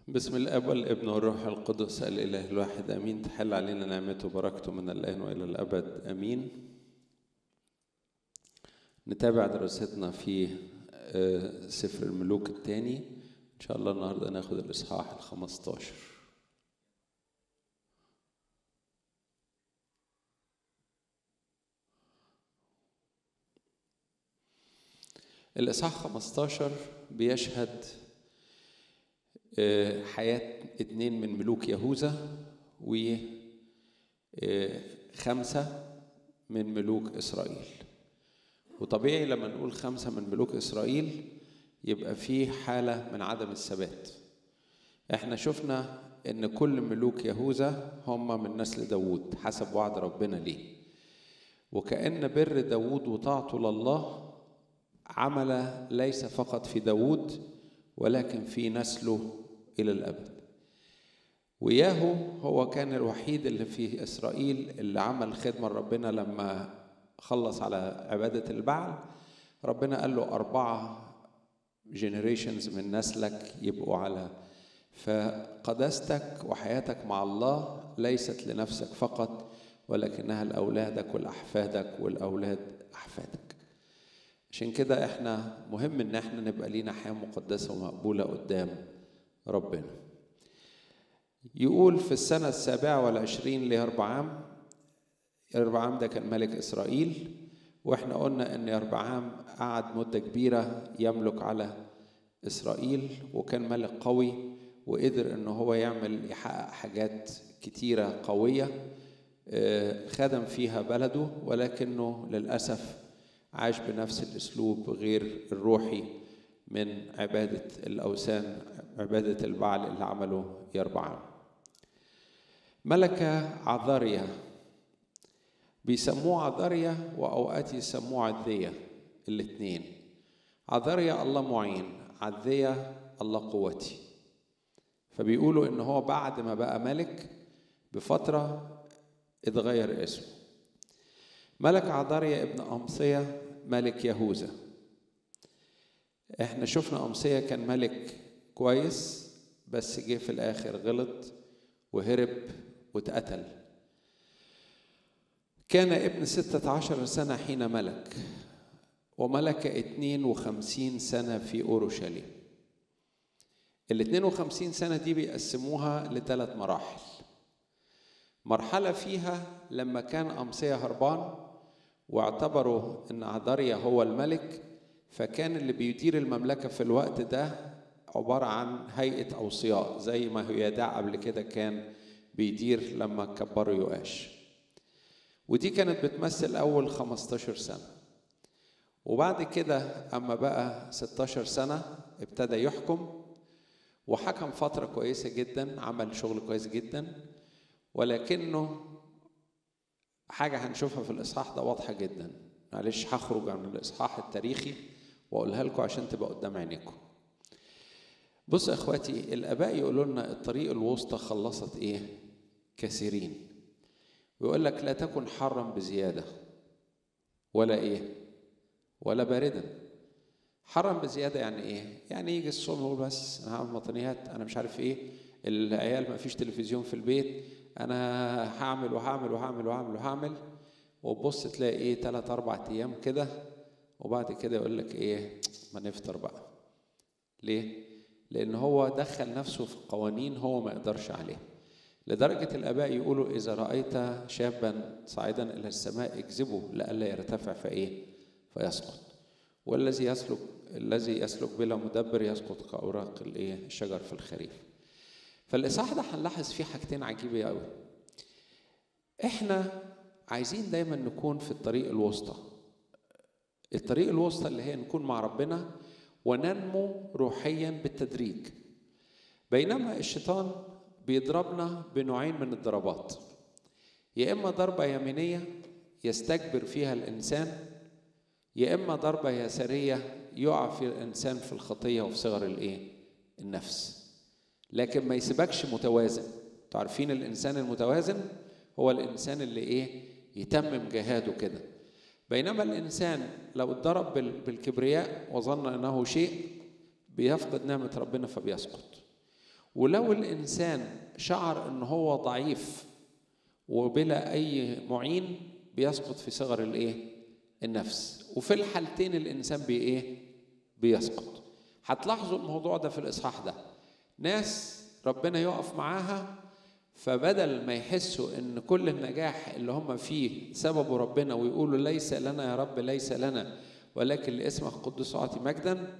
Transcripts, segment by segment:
بسم الاب والابن والروح القدس الاله الواحد امين تحل علينا نعمته وبركته من الان والى الابد امين نتابع دراستنا في آه، سفر الملوك الثاني ان شاء الله النهارده ناخد الاصحاح الخمستاشر الإصحاح 15 بيشهد آه، حياة اتنين من ملوك يهوذا وخمسة من ملوك إسرائيل وطبيعي لما نقول خمسة من ملوك إسرائيل يبقى في حالة من عدم الثبات احنا شفنا ان كل ملوك يهوذا هم من نسل داوود حسب وعد ربنا ليه وكأن بر داوود وطاعته لله عمل ليس فقط في داوود ولكن في نسله إلى الأبد وياهو هو كان الوحيد اللي في إسرائيل اللي عمل خدمة ربنا لما خلص على عبادة البعل ربنا قال له أربعة جنريشنز من نسلك يبقوا على فقداستك وحياتك مع الله ليست لنفسك فقط ولكنها لأولادك ولأحفادك والأولاد أحفادك عشان كده احنا مهم ان احنا نبقى لينا حياة مقدسة ومقبولة قدام ربنا يقول في السنة السابعة والعشرين ليربعام يربعام ده كان ملك إسرائيل واحنا قلنا ان يربعام قعد مدة كبيرة يملك على إسرائيل وكان ملك قوي وقدر ان هو يعمل يحقق حاجات كتيرة قوية آه، خدم فيها بلده ولكنه للأسف عاش بنفس الاسلوب غير الروحي من عباده الاوثان عباده البعل اللي عمله يربعام ملك عذاريا بيسموه عذاريا واوقات يسموه عذيه الاثنين عذاريا الله معين عذيه الله قوتي فبيقولوا ان هو بعد ما بقى ملك بفتره اتغير اسمه ملك عذاريا ابن أمصية ملك يهوذا احنا شفنا أمصية كان ملك كويس بس جه في الآخر غلط وهرب واتقتل كان ابن ستة عشر سنة حين ملك وملك اتنين وخمسين سنة في أورشليم ال 52 سنة دي بيقسموها لثلاث مراحل مرحلة فيها لما كان أمصية هربان واعتبروا ان عذاريا هو الملك فكان اللي بيدير المملكه في الوقت ده عباره عن هيئه اوصياء زي ما هيداع قبل كده كان بيدير لما كبروا يؤاش ودي كانت بتمثل اول 15 سنه وبعد كده اما بقى 16 سنه ابتدى يحكم وحكم فتره كويسه جدا عمل شغل كويس جدا ولكنه حاجة هنشوفها في الإصحاح ده واضحة جدا معلش هخرج عن الإصحاح التاريخي وأقولها لكم عشان تبقى قدام عينيكم بص يا إخواتي الآباء يقولوا لنا الطريق الوسطى خلصت إيه؟ كثيرين ويقول لك لا تكن حرا بزيادة ولا إيه؟ ولا باردا حرا بزيادة يعني إيه؟ يعني يجي الصوم يقول بس أنا هعمل مطنيات أنا مش عارف إيه العيال ما فيش تلفزيون في البيت انا هعمل وهعمل وهعمل وهعمل وهعمل وتبص تلاقي ايه تلات اربع ايام كده وبعد كده يقول لك ايه ما نفطر بقى ليه لان هو دخل نفسه في قوانين هو ما يقدرش عليها لدرجة الآباء يقولوا إذا رأيت شابا صاعدا إلى السماء اجذبه لئلا يرتفع فإيه فيسقط والذي يسلك الذي يسلك بلا مدبر يسقط كأوراق الإيه الشجر في الخريف فالإصحاح ده هنلاحظ فيه حاجتين عجيبة قوي احنا عايزين دايما نكون في الطريق الوسطى الطريق الوسطى اللي هي نكون مع ربنا وننمو روحيا بالتدريج بينما الشيطان بيضربنا بنوعين من الضربات يا اما ضربه يمينيه يستكبر فيها الانسان يا اما ضربه يساريه يقع في الانسان في الخطيه وفي صغر الايه النفس لكن ما يسيبكش متوازن انتوا عارفين الانسان المتوازن هو الانسان اللي ايه يتمم جهاده كده بينما الانسان لو اتضرب بال- بالكبرياء وظن انه شيء بيفقد نعمه ربنا فبيسقط ولو الانسان شعر ان هو ضعيف وبلا اي معين بيسقط في صغر الايه النفس وفي الحالتين الانسان بايه بيسقط هتلاحظوا الموضوع ده في الاصحاح ده ناس ربنا يقف معاها فبدل ما يحسوا ان كل النجاح اللي هم فيه سببه ربنا ويقولوا ليس لنا يا رب ليس لنا ولكن لاسمك قدوس اعطي مجدا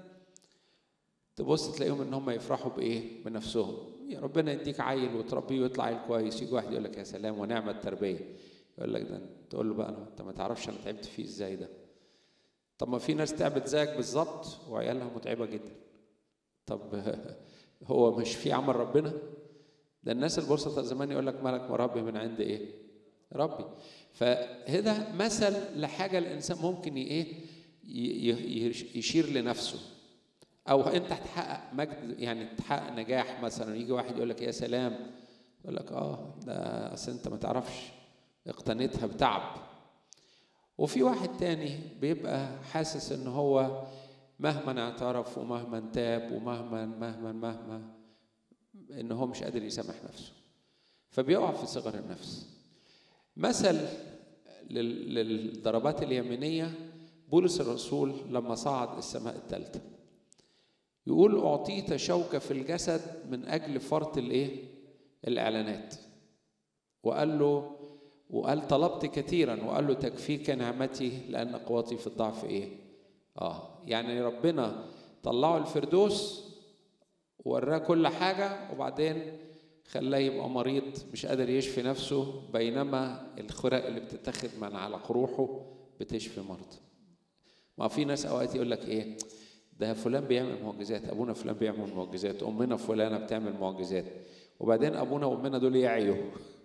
تبص تلاقيهم ان هم يفرحوا بايه بنفسهم يا ربنا يديك عيل وتربيه ويطلع عيل كويس يجي واحد يقول لك يا سلام ونعم التربيه يقول لك ده تقول له بقى انت ما تعرفش انا تعبت فيه ازاي ده طب ما في ناس تعبت زيك بالظبط وعيالها متعبه جدا طب هو مش في عمل ربنا ده الناس البورصة زمان يقول لك مالك مربي من عند ايه ربي فهذا مثل لحاجة الإنسان ممكن ايه يشير لنفسه أو أنت هتحقق مجد يعني تحقق نجاح مثلا يجي واحد يقول لك يا سلام يقول لك اه ده أصل أنت ما تعرفش اقتنيتها بتعب وفي واحد تاني بيبقى حاسس ان هو مهما اعترف ومهما تاب ومهما مهما مهما ان هو مش قادر يسامح نفسه فبيقع في صغر النفس مثل للضربات اليمينيه بولس الرسول لما صعد السماء الثالثه يقول اعطيت شوكه في الجسد من اجل فرط الايه الاعلانات وقال له وقال طلبت كثيرا وقال له تكفيك نعمتي لان قوتي في الضعف ايه اه يعني ربنا طلعه الفردوس وراه كل حاجة وبعدين خلاه يبقى مريض مش قادر يشفي نفسه بينما الخرق اللي بتتاخد من على قروحه بتشفي مرض ما في ناس اوقات يقول لك ايه ده فلان بيعمل معجزات ابونا فلان بيعمل معجزات امنا فلانه بتعمل معجزات وبعدين ابونا وامنا دول يعيوا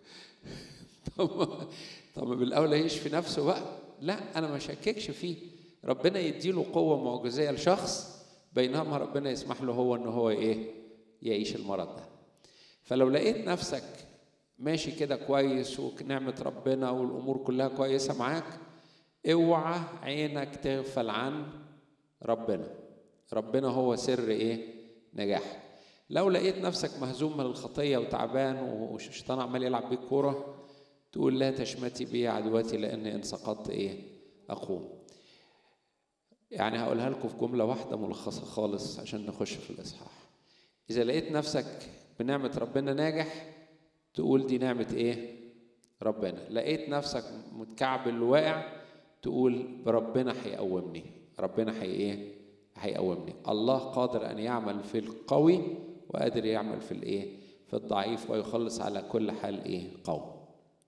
طب طب بالاولى يشفي نفسه بقى لا انا ما شككش فيه ربنا يديله قوه معجزيه لشخص بينما ربنا يسمح له هو ان هو ايه يعيش المرض ده فلو لقيت نفسك ماشي كده كويس ونعمة ربنا والأمور كلها كويسة معاك اوعى عينك تغفل عن ربنا ربنا هو سر ايه نجاح لو لقيت نفسك مهزوم من الخطية وتعبان والشيطان عمال يلعب بيك كورة تقول لا تشمتي بي عدواتي لأني إن سقطت إيه أقوم يعني هقولها لكم في جملة واحدة ملخصة خالص عشان نخش في الإصحاح إذا لقيت نفسك بنعمة ربنا ناجح تقول دي نعمة إيه؟ ربنا لقيت نفسك متكعبل واقع تقول بربنا هيقومني ربنا هي إيه؟ هيقومني الله قادر أن يعمل في القوي وقادر يعمل في الإيه؟ في الضعيف ويخلص على كل حال إيه؟ قوم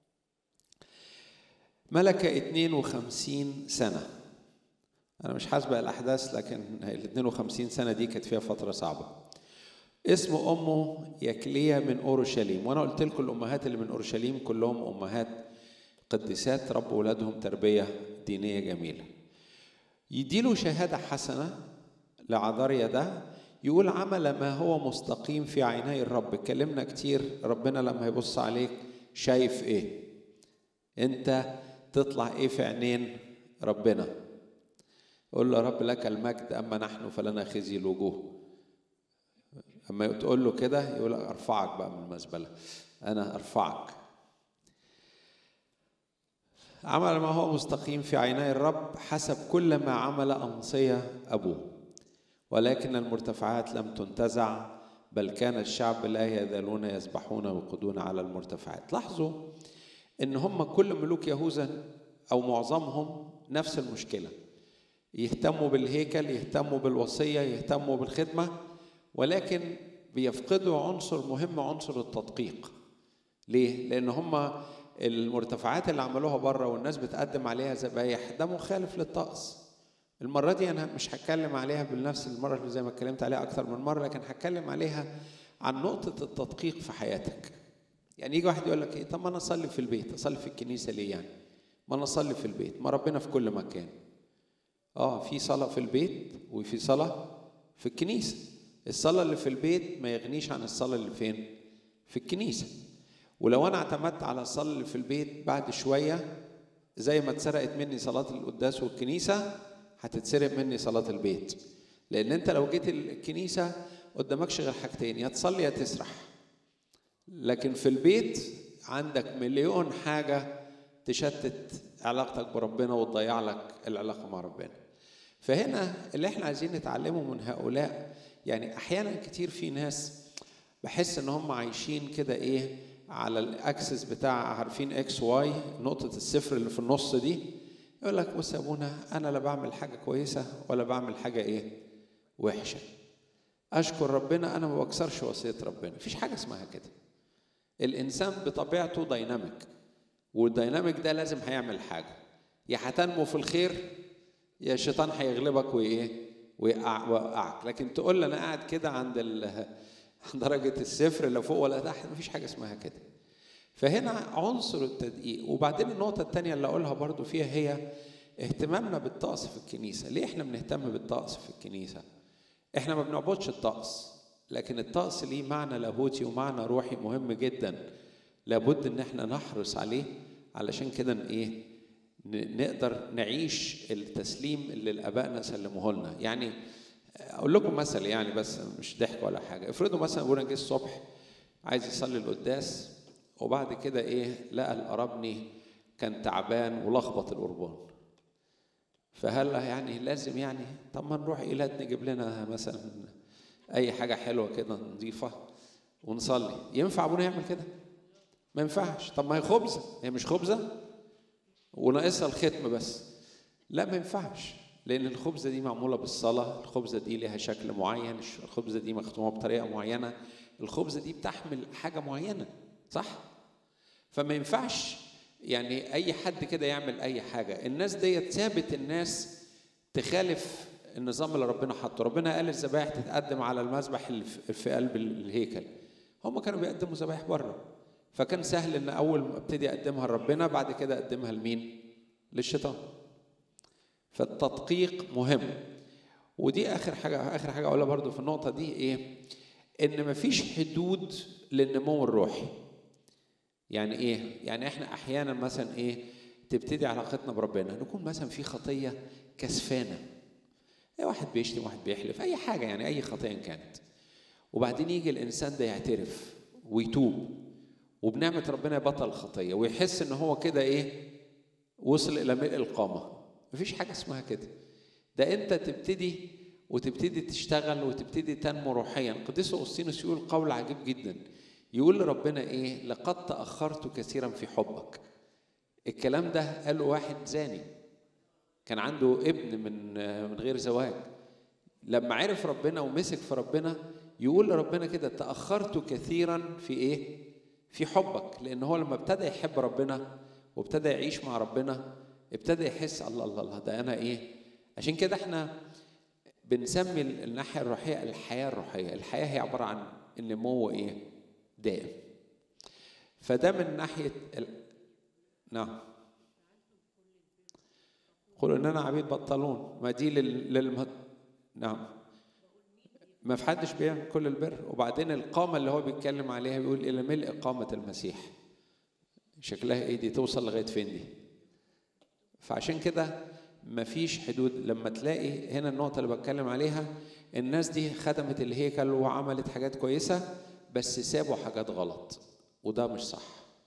ملكة 52 سنة أنا مش حاسبة الأحداث لكن ال 52 سنة دي كانت فيها فترة صعبة. اسم أمه يكلية من أورشليم، وأنا قلت لكم الأمهات اللي من أورشليم كلهم أمهات قديسات ربوا ولادهم تربية دينية جميلة. يديله شهادة حسنة لعذاريا ده يقول عمل ما هو مستقيم في عيني الرب، اتكلمنا كتير ربنا لما يبص عليك شايف إيه؟ أنت تطلع إيه في عينين ربنا؟ قول له يا رب لك المجد اما نحن فلنا خزي الوجوه اما تقول له كده يقول ارفعك بقى من المزبله انا ارفعك عمل ما هو مستقيم في عيني الرب حسب كل ما عمل أنصية أبوه ولكن المرتفعات لم تنتزع بل كان الشعب لا يزالون يسبحون ويقودون على المرتفعات لاحظوا ان هم كل ملوك يهوذا او معظمهم نفس المشكله يهتموا بالهيكل يهتموا بالوصية يهتموا بالخدمة ولكن بيفقدوا عنصر مهم عنصر التدقيق ليه؟ لأن هم المرتفعات اللي عملوها بره والناس بتقدم عليها ذبايح ده مخالف للطقس المرة دي أنا مش هتكلم عليها بنفس المرة اللي زي ما اتكلمت عليها أكتر من مرة لكن هتكلم عليها عن نقطة التدقيق في حياتك يعني يجي واحد يقول لك إيه طب ما أنا أصلي في البيت أصلي في الكنيسة ليه يعني؟ ما أنا أصلي في البيت ما ربنا في كل مكان اه في صلاه في البيت وفي صلاه في الكنيسه الصلاه اللي في البيت ما يغنيش عن الصلاه اللي فين في الكنيسه ولو انا اعتمدت على الصلاه اللي في البيت بعد شويه زي ما اتسرقت مني صلاه القداس والكنيسه هتتسرق مني صلاه البيت لان انت لو جيت الكنيسه قدامكش غير حاجتين يا تصلي يا تسرح لكن في البيت عندك مليون حاجة تشتت علاقتك بربنا وتضيع لك العلاقة مع ربنا فهنا اللي احنا عايزين نتعلمه من هؤلاء يعني احيانا كتير في ناس بحس ان هم عايشين كده ايه على الاكسس بتاع عارفين اكس واي نقطة الصفر اللي في النص دي يقول لك بص يا ابونا انا لا بعمل حاجة كويسة ولا بعمل حاجة ايه وحشة اشكر ربنا انا ما بكسرش وصية ربنا مفيش حاجة اسمها كده الانسان بطبيعته دايناميك والدايناميك ده لازم هيعمل حاجة يا هتنمو في الخير يا الشيطان هيغلبك وايه ويوقعك لكن تقول لي انا قاعد كده عند ال... درجة الصفر لا فوق ولا تحت مفيش حاجة اسمها كده فهنا عنصر التدقيق وبعدين النقطة التانية اللي أقولها برضو فيها هي اهتمامنا بالطقس في الكنيسة ليه احنا بنهتم بالطقس في الكنيسة احنا ما بنعبدش الطقس لكن الطقس ليه معنى لاهوتي ومعنى روحي مهم جدا لابد ان احنا نحرص عليه علشان كده ايه نقدر نعيش التسليم اللي الابائنا سلموه لنا يعني اقول لكم مثل يعني بس مش ضحك ولا حاجه افرضوا مثلا ابونا جه الصبح عايز يصلي القداس وبعد كده ايه لقى القربني كان تعبان ولخبط القربان فهل يعني لازم يعني طب ما نروح ايلات نجيب لنا مثلا اي حاجه حلوه كده نظيفه ونصلي ينفع ابونا يعمل كده ما ينفعش طب ما هي خبزه هي مش خبزه وناقصها الختم بس لا ما ينفعش لان الخبزه دي معموله بالصلاه الخبزه دي لها شكل معين الخبزه دي مختومه بطريقه معينه الخبزه دي بتحمل حاجه معينه صح فما ينفعش يعني اي حد كده يعمل اي حاجه الناس ديت سابت الناس تخالف النظام اللي ربنا حطه ربنا قال الذبائح تتقدم على المذبح اللي في قلب الهيكل هم كانوا بيقدموا ذبائح بره فكان سهل ان اول ما ابتدي اقدمها لربنا بعد كده اقدمها لمين للشيطان فالتدقيق مهم ودي اخر حاجه اخر حاجه اقولها برضو في النقطه دي ايه ان مفيش حدود للنمو الروحي يعني ايه يعني احنا احيانا مثلا ايه تبتدي علاقتنا بربنا نكون مثلا في خطيه كسفانه اي واحد بيشتم واحد بيحلف اي حاجه يعني اي خطيه كانت وبعدين يجي الانسان ده يعترف ويتوب وبنعمه ربنا يبطل الخطيه ويحس ان هو كده ايه وصل الى ملء القامه مفيش حاجه اسمها كده ده انت تبتدي وتبتدي تشتغل وتبتدي تنمو روحيا قديس اغسطينوس يقول قول عجيب جدا يقول لربنا ايه لقد تاخرت كثيرا في حبك الكلام ده قاله واحد زاني كان عنده ابن من من غير زواج لما عرف ربنا ومسك في ربنا يقول لربنا كده تاخرت كثيرا في ايه في حبك لان هو لما ابتدى يحب ربنا وابتدى يعيش مع ربنا ابتدى يحس الله الله الله ده انا ايه عشان كده احنا بنسمي الناحيه الروحيه الحياه الروحيه الحياه هي عباره عن النمو ايه دائم فده من ناحيه ال... نعم قولوا اننا عبيد بطلون ما دي لل... للم... نعم ما في حدش بيعمل كل البر وبعدين القامه اللي هو بيتكلم عليها بيقول الى ملء قامه المسيح شكلها ايه دي توصل لغايه فين دي فعشان كده مفيش حدود لما تلاقي هنا النقطة اللي بتكلم عليها الناس دي خدمت الهيكل وعملت حاجات كويسة بس سابوا حاجات غلط وده مش صح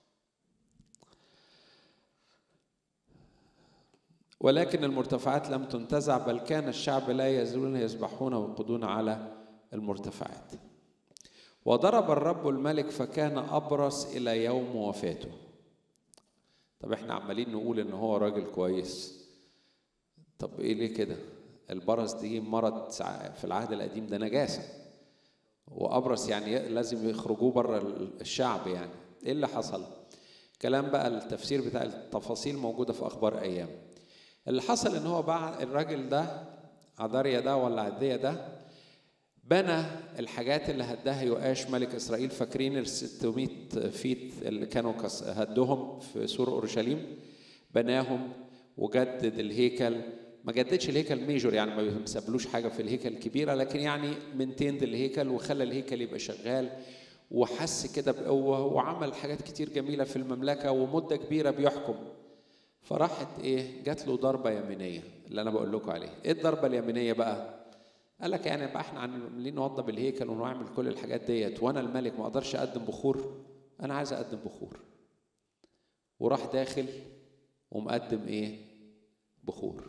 ولكن المرتفعات لم تنتزع بل كان الشعب لا يزالون يسبحون ويقودون على المرتفعات وضرب الرب الملك فكان أبرص إلى يوم وفاته طب احنا عمالين نقول ان هو راجل كويس طب ايه ليه كده البرص دي مرض في العهد القديم ده نجاسه وابرص يعني لازم يخرجوه بره الشعب يعني ايه اللي حصل كلام بقى التفسير بتاع التفاصيل موجوده في اخبار ايام اللي حصل ان هو بعد الراجل ده عذاريا ده ولا عدية ده بنى الحاجات اللي هداها يؤاش ملك اسرائيل فاكرين ال 600 فيت اللي كانوا هدوهم في سور اورشليم بناهم وجدد الهيكل ما جددش الهيكل ميجور يعني ما بيسابلوش حاجه في الهيكل الكبيره لكن يعني منتين الهيكل وخلى الهيكل يبقى شغال وحس كده بقوه وعمل حاجات كتير جميله في المملكه ومده كبيره بيحكم فراحت ايه جات له ضربه يمينيه اللي انا بقول لكم عليها ايه الضربه اليمينيه بقى قال لك يعني بقى احنا عاملين نوضب الهيكل ونعمل كل الحاجات ديت وانا الملك ما اقدرش اقدم بخور انا عايز اقدم بخور وراح داخل ومقدم ايه بخور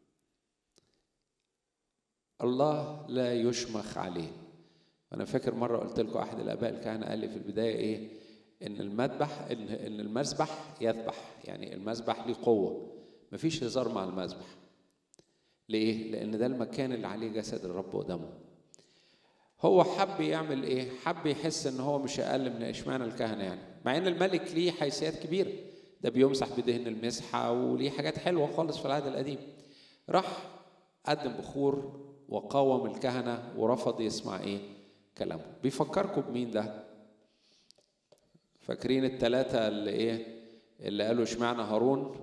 الله لا يشمخ عليه انا فاكر مره قلت لكم احد الاباء الكهنه قال لي في البدايه ايه ان المذبح ان ان المذبح يذبح يعني المذبح ليه قوه مفيش هزار مع المذبح ليه لان ده المكان اللي عليه جسد الرب ودمه هو حب يعمل ايه حب يحس ان هو مش اقل من اشمعنى الكهنه يعني مع ان الملك ليه حيثيات كبيره ده بيمسح بدهن المسحه وليه حاجات حلوه خالص في العهد القديم راح قدم بخور وقاوم الكهنه ورفض يسمع ايه كلامه بيفكركم بمين ده فاكرين الثلاثه اللي ايه اللي قالوا اشمعنى هارون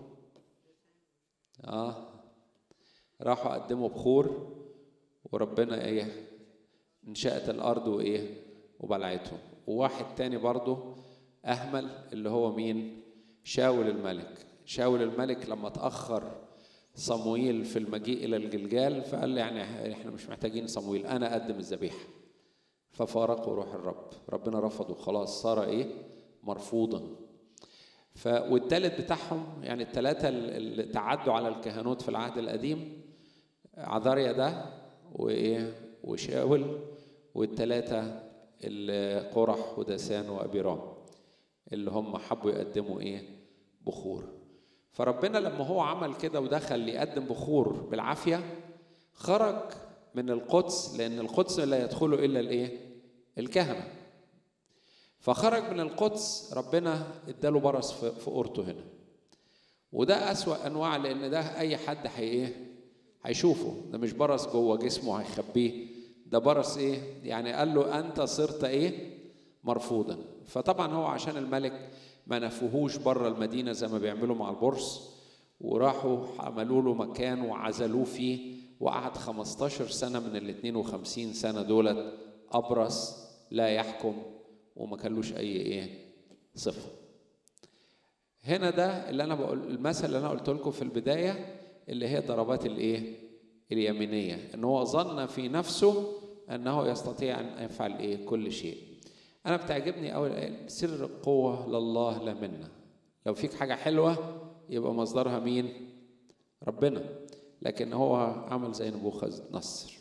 اه راحوا قدموا بخور وربنا ايه انشأت الارض وايه وبلعتهم وواحد تاني برضه اهمل اللي هو مين شاول الملك شاول الملك لما اتاخر صمويل في المجيء الى الجلجال فقال يعني احنا مش محتاجين صمويل انا اقدم الذبيحه ففارقوا روح الرب ربنا رفضه خلاص صار ايه مرفوضا ف والتالت بتاعهم يعني الثلاثه اللي تعدوا على الكهنوت في العهد القديم عذاريا ده وايه وشاول والثلاثه اللي قرح ودسان وابيرام اللي هم حبوا يقدموا ايه بخور فربنا لما هو عمل كده ودخل يقدم بخور بالعافيه خرج من القدس لان القدس لا يدخله الا الايه الكهنه فخرج من القدس ربنا اداله برص في قورته هنا وده اسوا انواع لان ده اي حد هي ايه هيشوفه ده مش برص جوه جسمه هيخبيه ده برص ايه يعني قال له انت صرت ايه مرفوضا فطبعا هو عشان الملك ما نفوهوش بره المدينه زي ما بيعملوا مع البورس وراحوا عملوا له مكان وعزلوه فيه وقعد 15 سنه من ال 52 سنه دولت ابرص لا يحكم وما كانلوش اي ايه صفه هنا ده اللي انا بقول المثل اللي انا قلت لكم في البدايه اللي هي ضربات الايه اليمينيه ان هو ظن في نفسه انه يستطيع ان يفعل ايه كل شيء انا بتعجبني قوي سر القوه لله لا منا لو فيك حاجه حلوه يبقى مصدرها مين ربنا لكن هو عمل زي نبوخذ نصر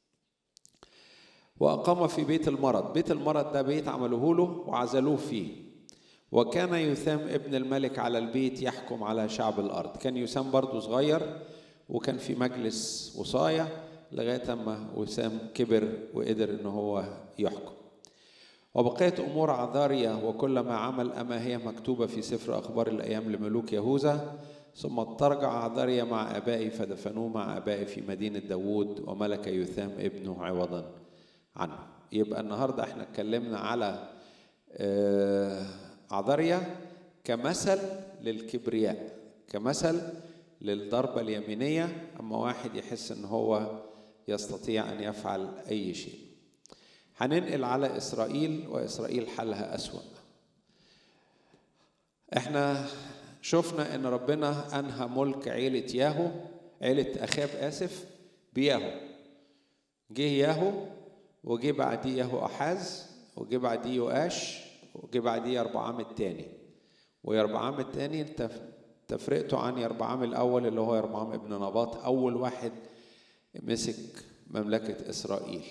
وأقام في بيت المرض بيت المرض ده بيت عملوه له وعزلوه فيه وكان يثام ابن الملك على البيت يحكم على شعب الأرض كان يثام برضه صغير وكان في مجلس وصاية لغاية ما وسام كبر وقدر إن هو يحكم وبقيت أمور عذاريا وكل ما عمل أما هي مكتوبة في سفر أخبار الأيام لملوك يهوذا ثم ترجع عذاريا مع آبائي فدفنوه مع آبائي في مدينة داوود وملك يثام ابنه عوضا عنه يبقى النهاردة احنا اتكلمنا على عذاريا كمثل للكبرياء كمثل للضربة اليمينية أما واحد يحس إن هو يستطيع أن يفعل أي شيء هننقل على إسرائيل وإسرائيل حالها أسوأ احنا شفنا ان ربنا انهى ملك عيلة ياهو عيلة اخاب اسف بياهو جه ياهو وجه بعديه ياهو احاز وجه بعديه يؤاش وجه بعديه يربعام الثاني ويربعام الثاني تفرقته عن يربعام الاول اللي هو يربعام ابن نباط اول واحد مسك مملكة اسرائيل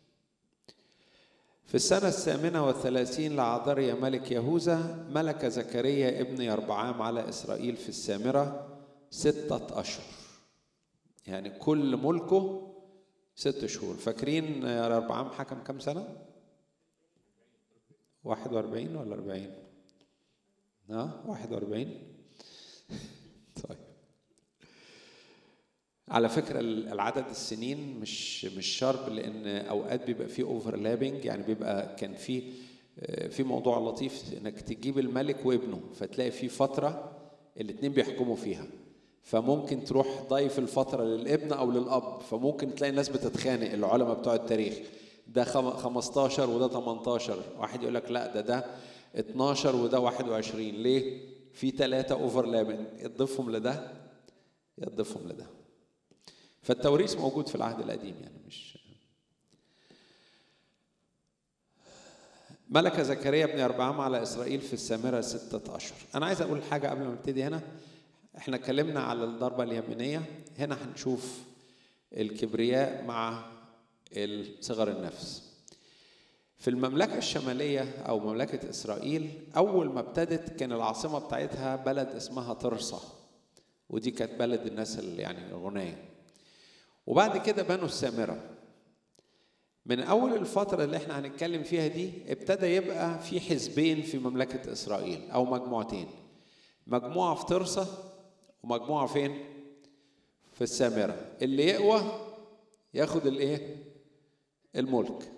في السنة الثامنة والثلاثين لعذريا ملك يهوذا ملك زكريا ابن يربعام على إسرائيل في السامرة ستة أشهر يعني كل ملكه ست شهور فاكرين يربعام حكم كم سنة؟ واحد واربعين ولا أربعين؟ ها واحد واربعين طيب على فكرة العدد السنين مش مش شرط لأن أوقات بيبقى فيه اوفرلابنج يعني بيبقى كان في في موضوع لطيف إنك تجيب الملك وابنه فتلاقي في فترة الاتنين بيحكموا فيها فممكن تروح ضيف الفترة للابن أو للأب فممكن تلاقي الناس بتتخانق العلماء بتوع التاريخ ده 15 وده 18 واحد يقول لك لا ده ده 12 وده 21 ليه؟ في ثلاثة اوفرلابنج تضيفهم لده يضيفهم لده فالتوريث موجود في العهد القديم يعني مش ملك زكريا بن أربعام على إسرائيل في السامرة ستة أشهر أنا عايز أقول حاجة قبل ما نبتدي هنا احنا اتكلمنا على الضربة اليمينية هنا هنشوف الكبرياء مع صغر النفس في المملكة الشمالية أو مملكة إسرائيل أول ما ابتدت كان العاصمة بتاعتها بلد اسمها طرسة ودي كانت بلد الناس اللي يعني الغنية وبعد كده بنوا السامرة من أول الفترة اللي احنا هنتكلم فيها دي ابتدى يبقى في حزبين في مملكة إسرائيل أو مجموعتين مجموعة في طرسة ومجموعة فين؟ في السامرة اللي يقوى ياخد الايه؟ الملك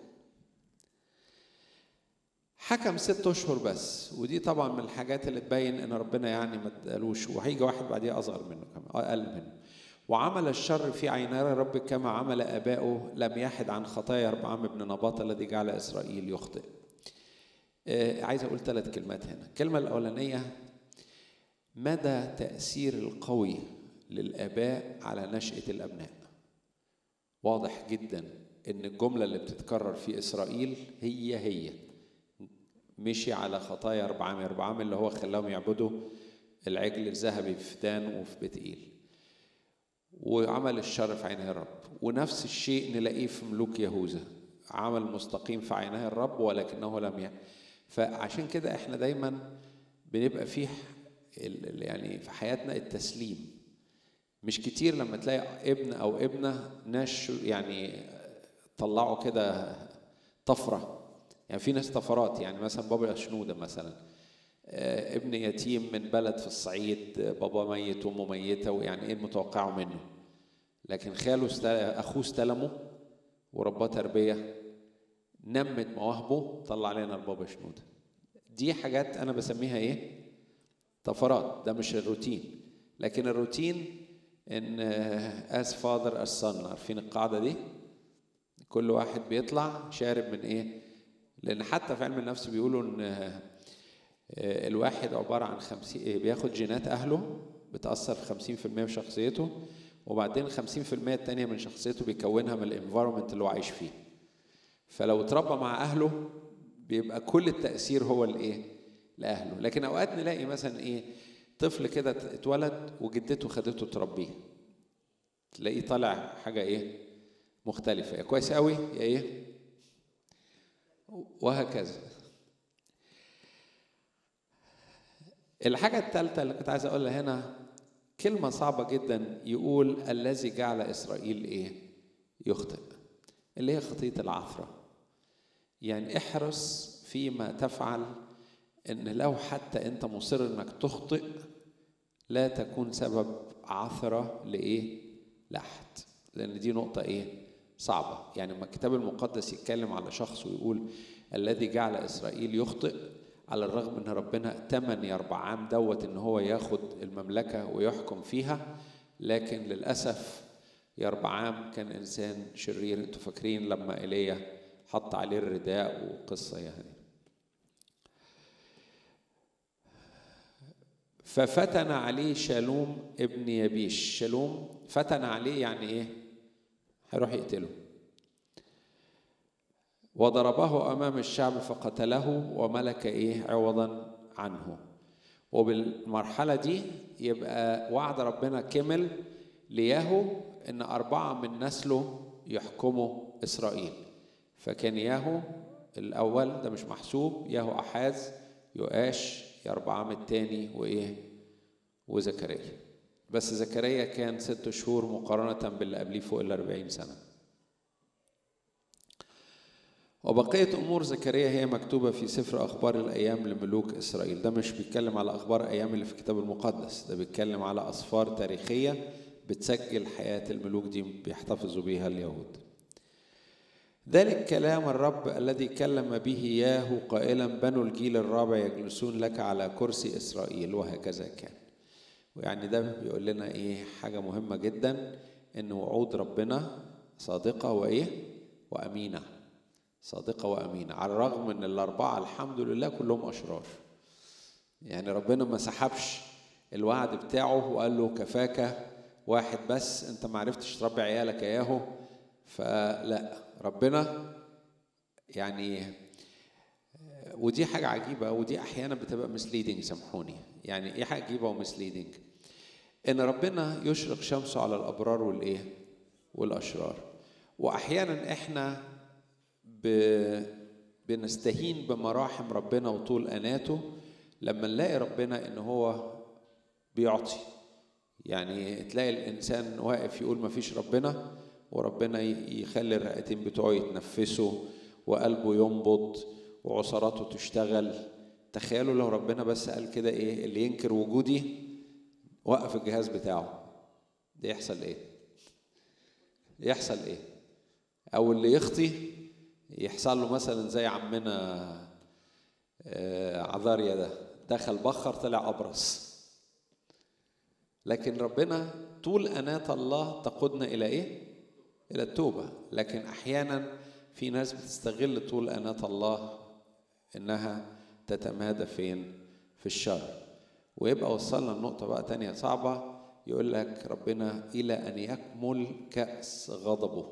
حكم ست اشهر بس ودي طبعا من الحاجات اللي تبين ان ربنا يعني ما ادالوش وهيجي واحد بعديه اصغر منه كمان اقل منه وعمل الشر في عيني رب كما عمل ابائه لم يحد عن خطايا اربعام بن نباط الذي جعل اسرائيل يخطئ آه عايز اقول ثلاث كلمات هنا الكلمه الاولانيه مدى تاثير القوي للاباء على نشاه الابناء واضح جدا ان الجمله اللي بتتكرر في اسرائيل هي هي مشي على خطايا أربعام أربعام اللي هو خلاهم يعبدوا العجل الذهبي في دان وفي بتقيل وعمل الشر في عيني الرب ونفس الشيء نلاقيه في ملوك يهوذا عمل مستقيم في عيني الرب ولكنه لم يعني فعشان كده احنا دايما بنبقى فيه يعني في حياتنا التسليم مش كتير لما تلاقي ابن او ابنه ناس يعني طلعوا كده طفره يعني في ناس طفرات يعني مثلا بابا شنودة مثلا ابن يتيم من بلد في الصعيد بابا ميت وامه ميته ويعني ايه المتوقعه منه لكن خاله اخوه استلمه ورباه تربيه نمت مواهبه طلع علينا البابا شنودة دي حاجات انا بسميها ايه طفرات ده مش الروتين لكن الروتين ان از فاذر از صن عارفين القاعده دي كل واحد بيطلع شارب من ايه لان حتى في علم النفس بيقولوا ان الواحد عباره عن خمسين بياخد جينات اهله بتاثر في 50% في شخصيته وبعدين 50% التانية من شخصيته بيكونها من الانفايرمنت اللي هو عايش فيه فلو اتربى مع اهله بيبقى كل التاثير هو الايه لاهله لكن اوقات نلاقي مثلا ايه طفل كده اتولد وجدته خدته تربيه تلاقيه طالع حاجه ايه مختلفه يا كويس قوي يا ايه وهكذا الحاجة الثالثة اللي كنت عايز أقولها هنا كلمة صعبة جدا يقول الذي جعل إسرائيل إيه؟ يخطئ اللي هي خطية العثرة يعني احرص فيما تفعل إن لو حتى أنت مصر إنك تخطئ لا تكون سبب عثرة لإيه؟ لأحد لأن دي نقطة إيه؟ صعبة يعني لما الكتاب المقدس يتكلم على شخص ويقول الذي جعل إسرائيل يخطئ على الرغم ان ربنا تمن يربعام دوت ان هو ياخد المملكه ويحكم فيها لكن للاسف يربعام كان انسان شرير انتوا فاكرين لما ايليا حط عليه الرداء وقصه يعني ففتن عليه شالوم ابن يبيش شالوم فتن عليه يعني ايه هيروح يقتله وضربه امام الشعب فقتله وملك ايه عوضا عنه وبالمرحله دي يبقى وعد ربنا كمل لياهو ان اربعه من نسله يحكموا اسرائيل فكان ياهو الاول ده مش محسوب ياهو احاز يؤاش يربعام الثاني وايه وزكريا بس زكريا كان ست شهور مقارنة باللي قبليه فوق ال 40 سنة وبقية أمور زكريا هي مكتوبة في سفر أخبار الأيام لملوك إسرائيل ده مش بيتكلم على أخبار أيام اللي في الكتاب المقدس ده بيتكلم على أسفار تاريخية بتسجل حياة الملوك دي بيحتفظوا بيها اليهود ذلك كلام الرب الذي كلم به ياهو قائلا بنو الجيل الرابع يجلسون لك على كرسي إسرائيل وهكذا كان ويعني ده بيقول لنا إيه حاجة مهمة جدا إن وعود ربنا صادقة وإيه وأمينة صادقة وأمينة على الرغم من الأربعة الحمد لله كلهم أشرار يعني ربنا ما سحبش الوعد بتاعه وقال له كفاك واحد بس انت ما عرفتش تربي عيالك اياهو فلا ربنا يعني ودي حاجة عجيبة ودي أحيانا بتبقى مسليدنج سامحوني يعني إيه حاجة عجيبة ومسليدنج إن ربنا يشرق شمسه على الأبرار والإيه والأشرار وأحيانا إحنا ب... بنستهين بمراحم ربنا وطول أناته لما نلاقي ربنا إن هو بيعطي يعني تلاقي الإنسان واقف يقول ما فيش ربنا وربنا يخلي الرئتين بتوعه يتنفسوا وقلبه ينبض وعصراته تشتغل تخيلوا لو ربنا بس قال كده ايه اللي ينكر وجودي وقف الجهاز بتاعه ده يحصل ايه يحصل ايه او اللي يخطي يحصل له مثلا زي عمنا عذاريا ده دخل بخر طلع ابرص لكن ربنا طول أناة الله تقودنا إلى إيه؟ إلى التوبة لكن أحيانا في ناس بتستغل طول أناة الله إنها تتمادى فين؟ في الشر ويبقى وصلنا لنقطة بقى تانية صعبة يقول لك ربنا إلى أن يكمل كأس غضبه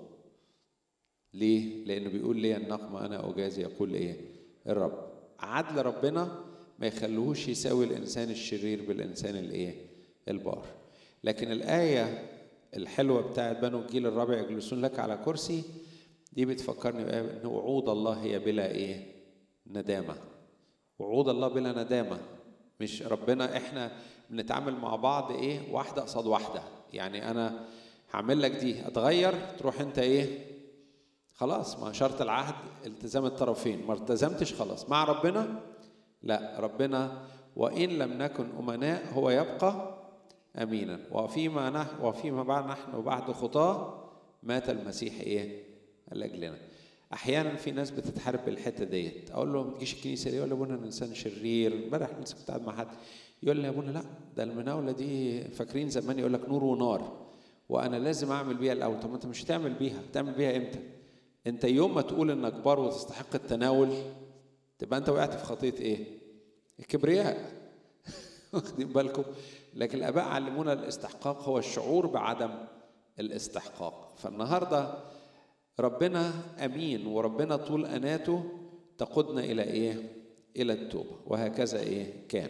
ليه؟ لأنه بيقول لي النقمة أنا أجازي يقول إيه؟ الرب عدل ربنا ما يخلوهوش يساوي الإنسان الشرير بالإنسان الإيه؟ البار لكن الآية الحلوة بتاعت بنو الجيل الرابع يجلسون لك على كرسي دي بتفكرني بأن وعود الله هي بلا إيه ندامة وعود الله بلا ندامة مش ربنا إحنا بنتعامل مع بعض إيه واحدة قصاد واحدة يعني أنا هعمل لك دي أتغير تروح أنت إيه خلاص ما شرط العهد التزام الطرفين ما التزمتش خلاص مع ربنا لا ربنا وإن لم نكن أمناء هو يبقى امينا وفيما نحن وفيما بعد نحن بعد خطاه مات المسيح ايه لاجلنا احيانا في ناس بتتحارب بالحته ديت اقول له ما تجيش الكنيسه ليه يقول لي ابونا انا انسان شرير امبارح لسه كنت قاعد مع حد يقول لي يا ابونا لا ده المناوله دي فاكرين زمان يقول لك نور ونار وانا لازم اعمل بيها الاول طب ما انت مش هتعمل بيها تعمل بيها امتى انت يوم ما تقول انك بار وتستحق التناول تبقى انت وقعت في خطيه ايه الكبرياء واخدين بالكم لكن الاباء علمونا الاستحقاق هو الشعور بعدم الاستحقاق فالنهارده ربنا امين وربنا طول اناته تقودنا الى ايه الى التوبه وهكذا ايه كان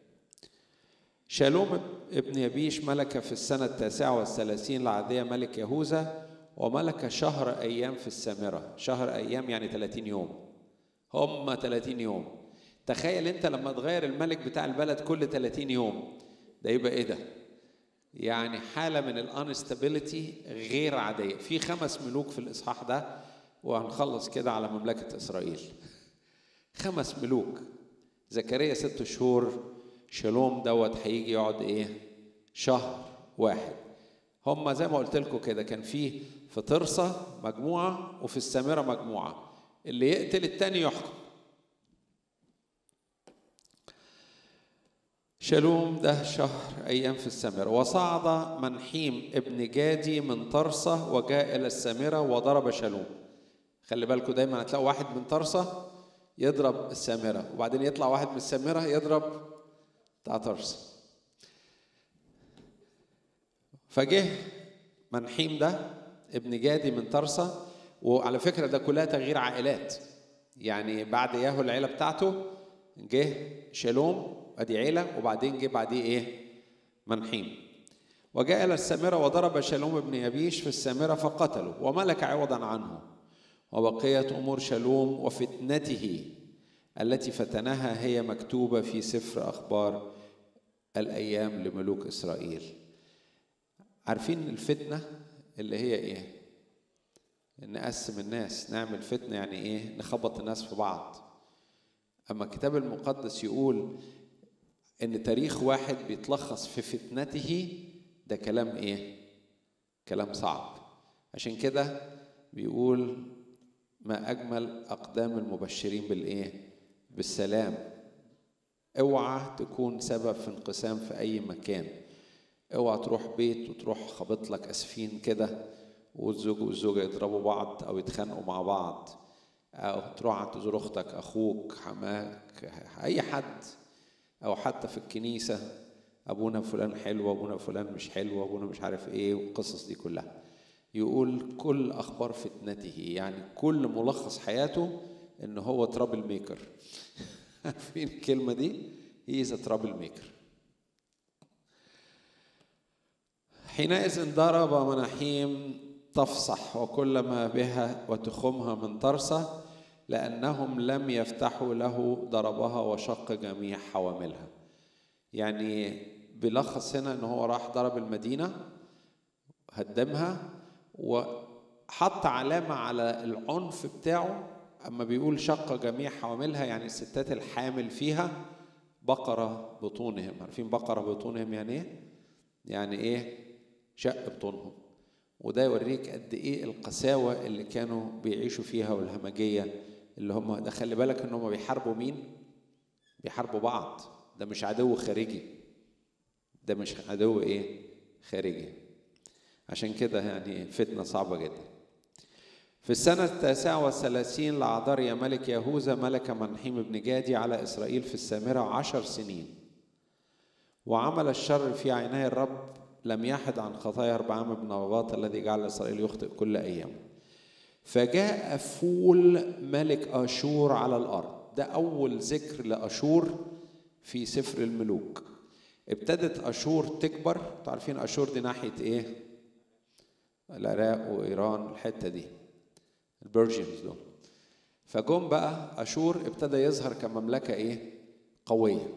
شالوم ابن يبيش ملك في السنة التاسعة والثلاثين العادية ملك يهوذا وملك شهر أيام في السامرة شهر أيام يعني 30 يوم هم 30 يوم تخيل أنت لما تغير الملك بتاع البلد كل 30 يوم ده يبقى إيه ده يعني حالة من الانستابيليتي غير عادية في خمس ملوك في الإصحاح ده وهنخلص كده على مملكة إسرائيل خمس ملوك زكريا ست شهور شالوم دوت هيجي يقعد ايه شهر واحد هم زي ما قلت لكم كده كان في في ترصة مجموعة وفي السامرة مجموعة اللي يقتل التاني يحكم شالوم ده شهر أيام في السامرة وصعد منحيم ابن جادي من طرسة وجاء إلى السامرة وضرب شالوم خلي بالكم دايما هتلاقوا واحد من طرسة يضرب السامرة وبعدين يطلع واحد من السامرة يضرب بتاع طرس فجه منحيم ده ابن جادي من طرسة وعلى فكرة ده كلها تغيير عائلات يعني بعد ياهو العيلة بتاعته جه شالوم ادي عيلة وبعدين جه بعديه ايه منحيم وجاء إلى السامرة وضرب شالوم ابن يبيش في السامرة فقتله وملك عوضا عنه وبقية أمور شالوم وفتنته التي فتنها هي مكتوبة في سفر أخبار الأيام لملوك إسرائيل عارفين الفتنة اللي هي إيه؟ نقسم الناس نعمل فتنة يعني إيه؟ نخبط الناس في بعض أما الكتاب المقدس يقول إن تاريخ واحد بيتلخص في فتنته ده كلام إيه؟ كلام صعب عشان كده بيقول ما أجمل أقدام المبشرين بالإيه؟ بالسلام اوعى تكون سبب في انقسام في اي مكان اوعى تروح بيت وتروح خابط لك اسفين كده والزوج والزوجه يضربوا بعض او يتخانقوا مع بعض او تروح تزور اختك اخوك حماك اي حد او حتى في الكنيسه ابونا فلان حلو ابونا فلان مش حلو ابونا مش عارف ايه والقصص دي كلها يقول كل اخبار فتنته يعني كل ملخص حياته ان هو ترابل ميكر عارفين الكلمه دي هي از ترابل ميكر حينئذ ضرب مناحيم تفصح وكل ما بها وتخمها من ترسة لأنهم لم يفتحوا له ضربها وشق جميع حواملها يعني بيلخص هنا ان هو راح ضرب المدينة هدمها وحط علامة على العنف بتاعه أما بيقول شق جميع حواملها يعني الستات الحامل فيها بقرة بطونهم عارفين بقرة بطونهم يعني ايه؟ يعني ايه؟ شق بطونهم وده يوريك قد ايه القساوة اللي كانوا بيعيشوا فيها والهمجية اللي هم ده خلي بالك ان هم بيحاربوا مين؟ بيحاربوا بعض ده مش عدو خارجي ده مش عدو ايه؟ خارجي عشان كده يعني فتنة صعبة جدا في السنة التاسعة والثلاثين لعذريا ملك يهوذا ملك منحيم بن جادي على إسرائيل في السامرة عشر سنين وعمل الشر في عيني الرب لم يحد عن خطايا أربعام بن نباط الذي جعل إسرائيل يخطئ كل أيام فجاء فول ملك أشور على الأرض ده أول ذكر لأشور في سفر الملوك ابتدت أشور تكبر تعرفين أشور دي ناحية إيه العراق وإيران الحتة دي البرجنز دول فجم بقى أشور ابتدى يظهر كمملكة إيه قوية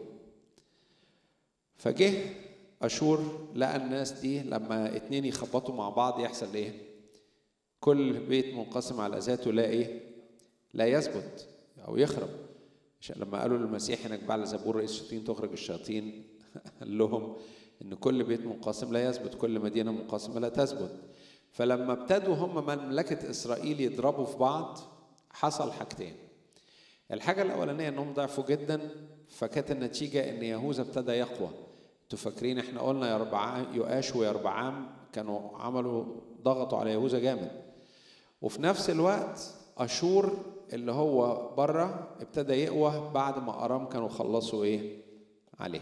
فجه أشور لقى الناس دي لما اتنين يخبطوا مع بعض يحصل إيه كل بيت منقسم على ذاته لا إيه لا يثبت أو يخرب لما قالوا للمسيح انك بعد زبور رئيس الشياطين تخرج الشياطين قال لهم ان كل بيت منقسم لا يثبت كل مدينه منقسمه لا تثبت فلما ابتدوا هم مملكه اسرائيل يضربوا في بعض حصل حاجتين الحاجه الاولانيه انهم ضعفوا جدا فكانت النتيجه ان يهوذا ابتدى يقوى انتوا فاكرين احنا قلنا يا ربعام يؤاش ويربعام كانوا عملوا ضغطوا على يهوذا جامد وفي نفس الوقت اشور اللي هو بره ابتدى يقوى بعد ما ارام كانوا خلصوا ايه عليه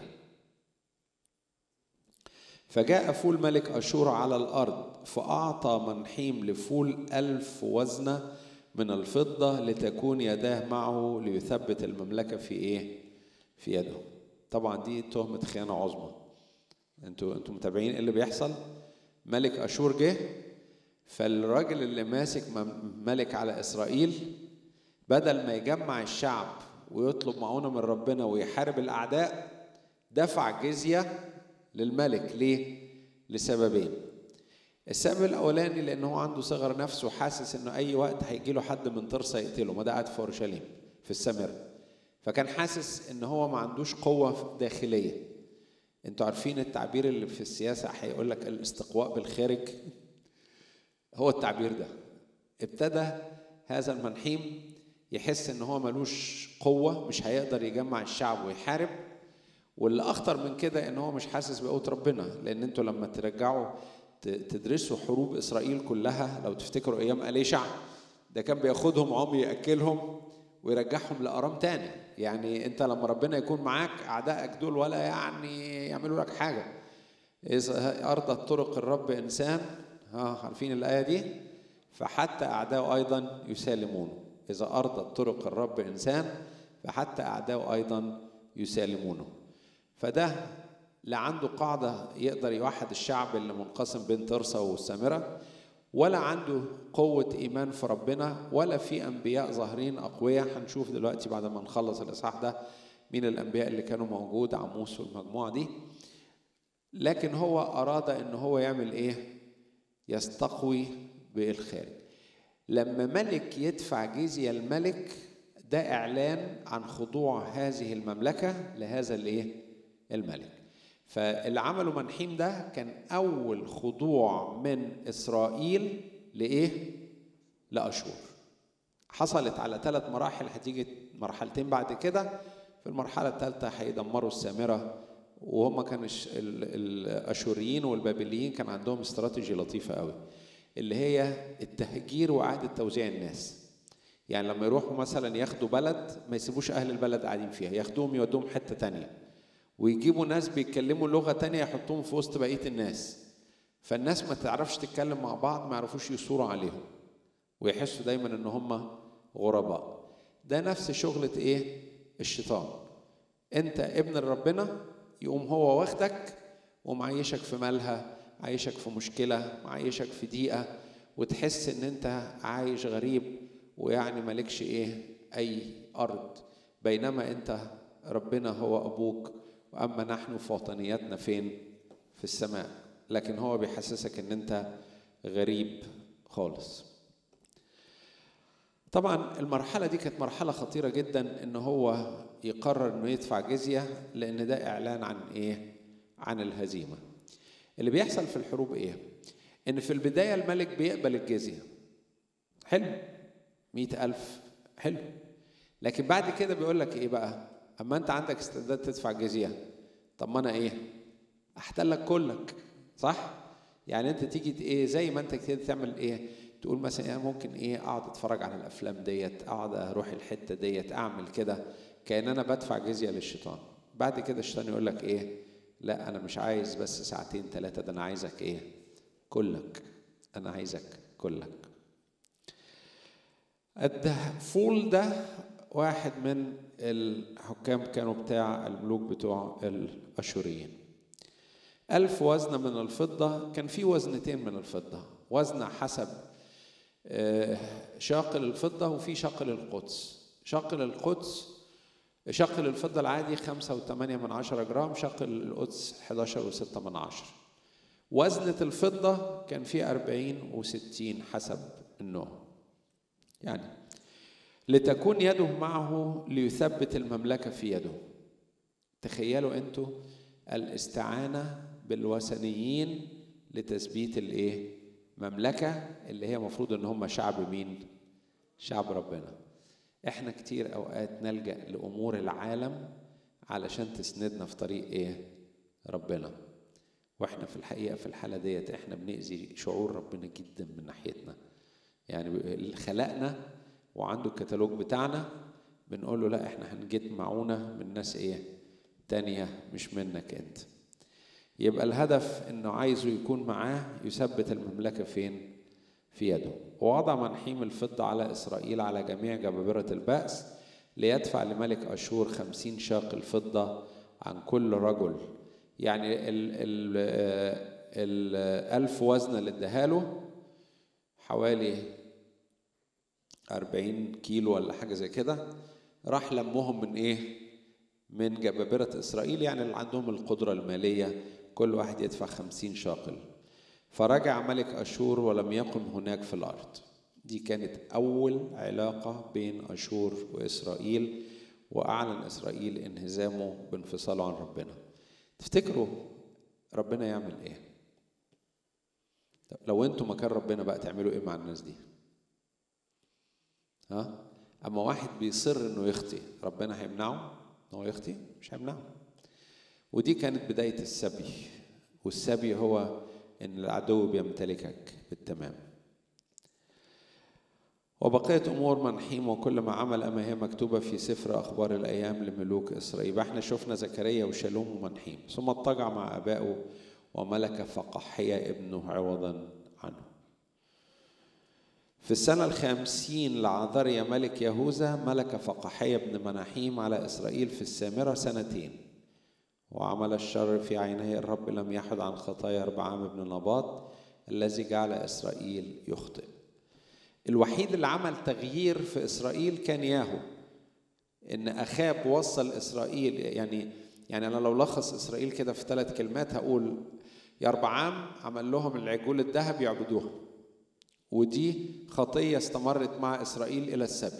فجاء فول ملك أشور على الأرض فأعطى منحيم لفول ألف وزنة من الفضة لتكون يداه معه ليثبت المملكة في إيه؟ في يده. طبعا دي تهمة خيانة عظمى. انتوا انتوا متابعين ايه اللي بيحصل؟ ملك أشور جه فالراجل اللي ماسك ملك على إسرائيل بدل ما يجمع الشعب ويطلب معونة من ربنا ويحارب الأعداء دفع جزية للملك ليه؟ لسببين السبب الاولاني لان هو عنده صغر نفس وحاسس انه اي وقت هيجي له حد من طرسه يقتله ما ده قاعد في اورشليم في السامره فكان حاسس ان هو ما عندوش قوه داخليه انتوا عارفين التعبير اللي في السياسه هيقول لك الاستقواء بالخارج هو التعبير ده ابتدى هذا المنحيم يحس ان هو ملوش قوه مش هيقدر يجمع الشعب ويحارب واللي اخطر من كده ان هو مش حاسس بقوه ربنا لان انتوا لما ترجعوا تدرسوا حروب اسرائيل كلها لو تفتكروا ايام اليشع ده كان بياخدهم عمي ياكلهم ويرجعهم لارام تاني يعني انت لما ربنا يكون معاك اعدائك دول ولا يعني يعملوا لك حاجه اذا ارضت طرق الرب انسان ها عارفين الايه دي فحتى اعداؤه ايضا يسالمونه اذا ارضت طرق الرب انسان فحتى اعداؤه ايضا يسالمونه فده لا عنده قاعدة يقدر يوحد الشعب اللي منقسم بين ترسا والسامرة ولا عنده قوة إيمان في ربنا ولا في أنبياء ظاهرين أقوياء هنشوف دلوقتي بعد ما نخلص الإصحاح ده مين الأنبياء اللي كانوا موجود عموس والمجموعة دي لكن هو أراد إن هو يعمل إيه؟ يستقوي بالخارج لما ملك يدفع جزية الملك ده إعلان عن خضوع هذه المملكة لهذا الإيه؟ الملك فاللي عمله منحيم ده كان أول خضوع من إسرائيل لإيه؟ لأشور حصلت على ثلاث مراحل هتيجي مرحلتين بعد كده في المرحلة الثالثة هيدمروا السامرة وهم كانوا الأشوريين والبابليين كان عندهم استراتيجي لطيفة قوي اللي هي التهجير وإعادة توزيع الناس يعني لما يروحوا مثلا ياخدوا بلد ما يسيبوش أهل البلد قاعدين فيها ياخدوهم يودوهم حتة تانية ويجيبوا ناس بيتكلموا لغه تانية يحطوهم في وسط بقيه الناس فالناس ما تعرفش تتكلم مع بعض ما يعرفوش يصوروا عليهم ويحسوا دايما ان هم غرباء ده نفس شغلة ايه الشيطان انت ابن ربنا يقوم هو واخدك ومعيشك في مالها عايشك في مشكلة معيشك في ضيقة وتحس ان انت عايش غريب ويعني مالكش ايه اي ارض بينما انت ربنا هو ابوك واما نحن في وطنيتنا فين في السماء لكن هو بيحسسك ان انت غريب خالص طبعا المرحلة دي كانت مرحلة خطيرة جدا ان هو يقرر انه يدفع جزية لان ده اعلان عن ايه عن الهزيمة اللي بيحصل في الحروب ايه ان في البداية الملك بيقبل الجزية حلو مئة ألف حلو لكن بعد كده بيقول لك ايه بقى اما انت عندك استعداد تدفع جزية طب ما انا ايه احتلك كلك صح يعني انت تيجي ايه زي ما انت كده تعمل ايه تقول مثلا يعني ممكن ايه اقعد اتفرج على الافلام ديت اقعد اروح الحته ديت اعمل كده كان انا بدفع جزيه للشيطان بعد كده الشيطان يقول لك ايه لا انا مش عايز بس ساعتين ثلاثه ده انا عايزك ايه كلك انا عايزك كلك الدهفول ده واحد من الحكام كانوا بتاع الملوك بتوع الاشوريين ألف وزنة من الفضة كان في وزنتين من الفضة وزن حسب شاقل الفضة وفي شاقل القدس شاقل القدس شاقل الفضة العادي خمسة وثمانية من عشرة جرام شاقل القدس 11 وستة من عشرة وزنة الفضة كان في أربعين وستين حسب النوع يعني لتكون يده معه ليثبت المملكة في يده تخيلوا أنتوا الاستعانة بالوثنيين لتثبيت الايه مملكة اللي هي مفروض ان هم شعب مين شعب ربنا احنا كتير اوقات نلجأ لامور العالم علشان تسندنا في طريق ايه ربنا واحنا في الحقيقة في الحالة ديت احنا بنأذي شعور ربنا جدا من ناحيتنا يعني اللي خلقنا وعنده الكتالوج بتاعنا بنقول له لا احنا هنجيت معونة من ناس ايه تانية مش منك انت يبقى الهدف انه عايزه يكون معاه يثبت المملكه فين في يده ووضع منحيم الفضة على إسرائيل على جميع جبابرة البأس ليدفع لملك أشور خمسين شاق الفضة عن كل رجل يعني ال ال الألف وزن اللي اداهاله حوالي أربعين كيلو ولا حاجة زي كده راح لمهم من إيه؟ من جبابرة إسرائيل يعني اللي عندهم القدرة المالية كل واحد يدفع خمسين شاقل فرجع ملك أشور ولم يقم هناك في الأرض دي كانت أول علاقة بين أشور وإسرائيل وأعلن إسرائيل انهزامه بانفصاله عن ربنا تفتكروا ربنا يعمل إيه؟ لو انتوا مكان ربنا بقى تعملوا ايه مع الناس دي؟ ها؟ اما واحد بيصر انه يخطي ربنا هيمنعه ان هو يخطي؟ مش هيمنعه ودي كانت بداية السبي والسبي هو ان العدو بيمتلكك بالتمام وبقية أمور منحيم وكل ما عمل أما هي مكتوبة في سفر أخبار الأيام لملوك إسرائيل يبقى احنا شفنا زكريا وشالوم ومنحيم ثم اضطجع مع أبائه وملك فقحيا ابنه عوضا عنه في السنة الخامسين لعذريا ملك يهوذا ملك فقحيا بن مناحيم على إسرائيل في السامرة سنتين وعمل الشر في عيني الرب لم يحد عن خطايا ربعام بن نباط الذي جعل إسرائيل يخطئ الوحيد اللي عمل تغيير في إسرائيل كان ياهو إن أخاب وصل إسرائيل يعني يعني أنا لو لخص إسرائيل كده في ثلاث كلمات هقول يربعام عمل لهم العجول الذهب يعبدوها ودي خطية استمرت مع إسرائيل إلى السبي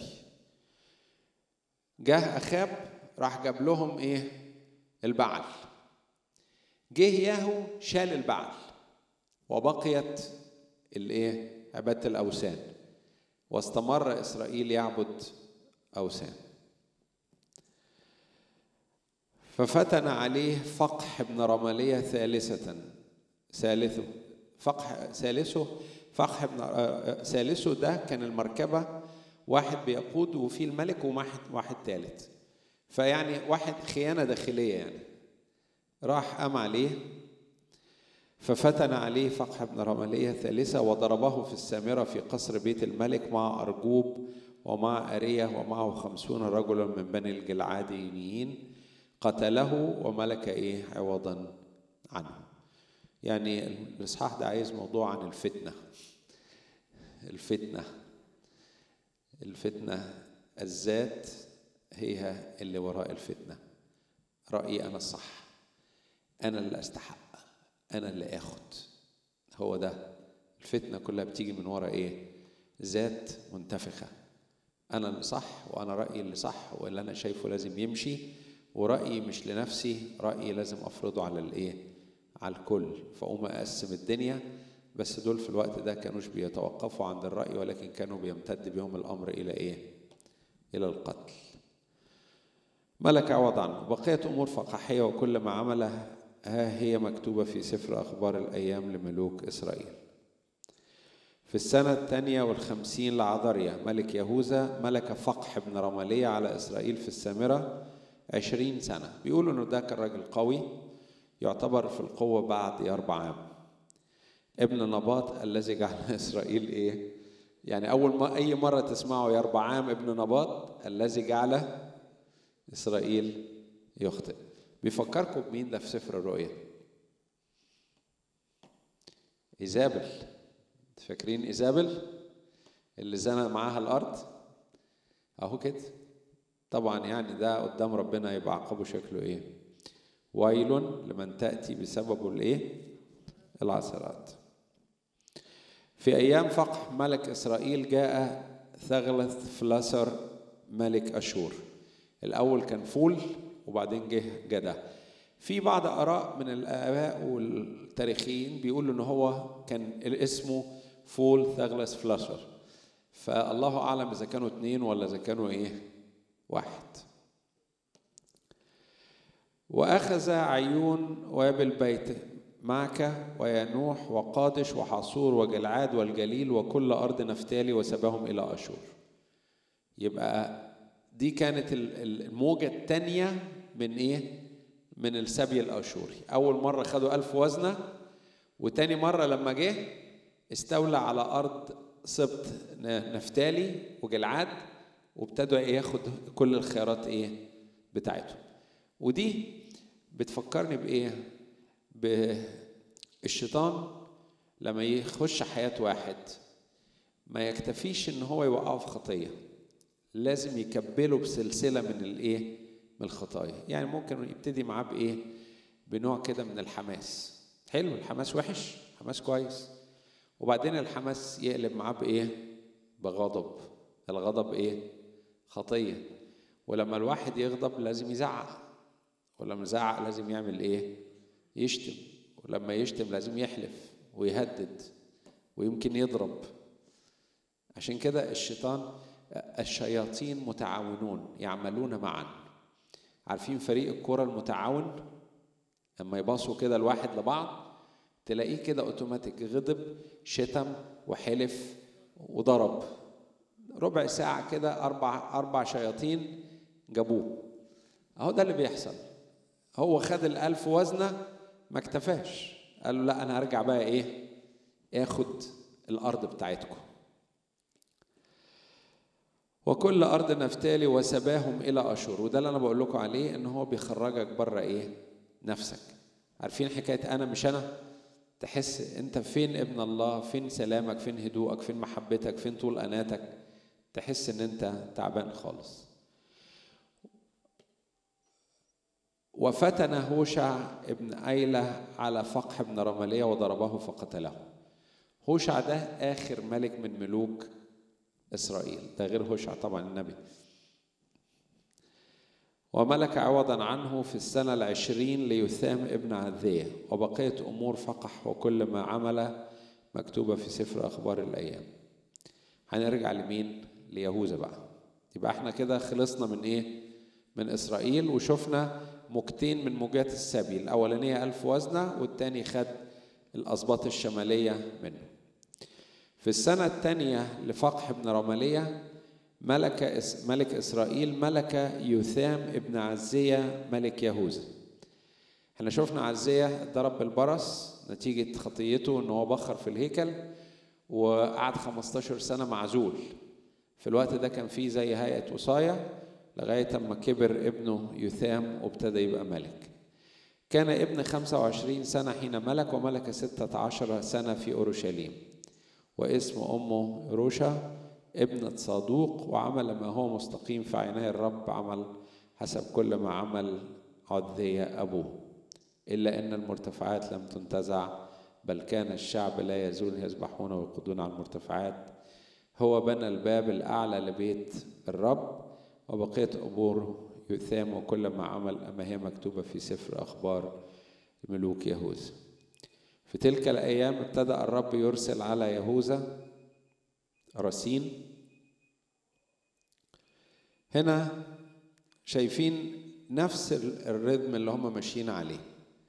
جه أخاب راح جاب لهم إيه البعل جه ياهو شال البعل وبقيت الايه عباده الاوثان واستمر اسرائيل يعبد اوثان ففتن عليه فقح بن رملية ثالثة ثالثه فقح ثالثه فقح بن ثالثه ده كان المركبة واحد بيقود وفيه الملك وواحد واحد ثالث فيعني واحد خيانة داخلية يعني راح قام عليه ففتن عليه فقح بن رملية ثالثة وضربه في السامرة في قصر بيت الملك مع أرجوب ومع أرية ومعه خمسون رجلا من بني الجلعاديين قتله وملك إيه عوضا عنه يعني الإصحاح ده عايز موضوع عن الفتنة الفتنة الفتنة الذات هي اللي وراء الفتنة رأيي أنا الصح أنا اللي أستحق أنا اللي آخد هو ده الفتنة كلها بتيجي من ورا إيه ذات منتفخة أنا اللي صح وأنا رأيي اللي صح واللي أنا شايفه لازم يمشي ورأيي مش لنفسي رأيي لازم أفرضه على الإيه على الكل فأقوم أقسم الدنيا بس دول في الوقت ده كانوش بيتوقفوا عند الرأي ولكن كانوا بيمتد بهم الأمر إلى إيه إلى القتل ملك عوض عنه بقية أمور فقاحية وكل ما عمله ها هي مكتوبة في سفر أخبار الأيام لملوك إسرائيل في السنة الثانية والخمسين لعذريا ملك يهوذا ملك فقح بن رمالية على إسرائيل في السامرة عشرين سنة بيقولوا إنه ده كان راجل قوي يعتبر في القوة بعد يربعام ابن نباط الذي جعل إسرائيل إيه يعني أول ما أي مرة تسمعوا يربعام ابن نباط الذي جعل إسرائيل يخطئ بيفكركم بمين ده في سفر الرؤيا إيزابل فاكرين إيزابل اللي زنى معاها الأرض أهو كده طبعا يعني ده قدام ربنا يبقى عقبه شكله إيه ويل لمن تأتي بسببه الإيه العثرات في أيام فقح ملك إسرائيل جاء ثغلث فلاسر ملك أشور الأول كان فول وبعدين جه جدة في بعض آراء من الآباء والتاريخيين بيقولوا إن هو كان اسمه فول ثغلس فلاشر فالله أعلم إذا كانوا اتنين ولا إذا كانوا إيه واحد وأخذ عيون وابل بيت معك وينوح وقادش وحصور وجلعاد والجليل وكل أرض نفتالي وسباهم إلى أشور يبقى دي كانت الموجة الثانية من إيه؟ من السبي الأشوري أول مرة خدوا ألف وزنة وتاني مرة لما جه استولى على أرض سبط نفتالي وجلعاد وابتدوا ياخد كل الخيارات إيه بتاعتهم ودي بتفكرني بإيه؟ بالشيطان لما يخش حياة واحد ما يكتفيش إن هو يوقعه في خطية لازم يكبله بسلسلة من الإيه؟ من الخطايا يعني ممكن يبتدي معاه بإيه؟ بنوع كده من الحماس حلو الحماس وحش حماس كويس وبعدين الحماس يقلب معاه بإيه؟ بغضب الغضب إيه؟ خطية ولما الواحد يغضب لازم يزعق ولما يزعق لازم يعمل إيه؟ يشتم ولما يشتم لازم يحلف ويهدد ويمكن يضرب عشان كده الشيطان الشياطين متعاونون يعملون معا عارفين فريق الكرة المتعاون لما يباصوا كده الواحد لبعض تلاقيه كده اوتوماتيك غضب شتم وحلف وضرب ربع ساعة كده أربع أربع شياطين جابوه أهو ده اللي بيحصل هو خد الألف وزنة ما اكتفاش قال له لا أنا هرجع بقى إيه آخد الأرض بتاعتكم وكل أرض نفتالي وسباهم إلى أشور وده اللي أنا بقول لكم عليه إن هو بيخرجك بره إيه نفسك عارفين حكاية أنا مش أنا تحس أنت فين ابن الله فين سلامك فين هدوءك فين محبتك فين طول أناتك تحس إن أنت تعبان خالص وفتن هوشع ابن أيلة على فقح بن رمالية وضربه فقتله هوشع ده آخر ملك من ملوك إسرائيل ده غير هوشع طبعا النبي وملك عوضا عنه في السنة العشرين ليثام ابن عذية وبقية أمور فقح وكل ما عمل مكتوبة في سفر أخبار الأيام هنرجع لمين ليهوذا بقى يبقى احنا كده خلصنا من ايه من إسرائيل وشفنا موجتين من موجات السبي الأولانية ألف وزنة والتاني خد الأسباط الشمالية منه في السنة الثانية لفقح بن رمالية ملك إس ملك إسرائيل ملك يثام ابن عزية ملك يهوذا احنا شفنا عزية ضرب بالبرص نتيجة خطيته ان هو بخر في الهيكل وقعد 15 سنة معزول في الوقت ده كان فيه زي هيئة وصاية لغاية أما كبر ابنه يثام وابتدى يبقى ملك كان ابن خمسة وعشرين سنة حين ملك وملك ستة عشر سنة في أورشليم واسم أمه روشا ابنة صادوق وعمل ما هو مستقيم في عيني الرب عمل حسب كل ما عمل عدية أبوه إلا أن المرتفعات لم تنتزع بل كان الشعب لا يزول يسبحون ويقودون على المرتفعات هو بنى الباب الأعلى لبيت الرب وبقية أمور يثام وكل ما عمل أما هي مكتوبة في سفر أخبار ملوك يهوذا في تلك الأيام ابتدأ الرب يرسل على يهوذا رسين هنا شايفين نفس الريتم اللي هم ماشيين عليه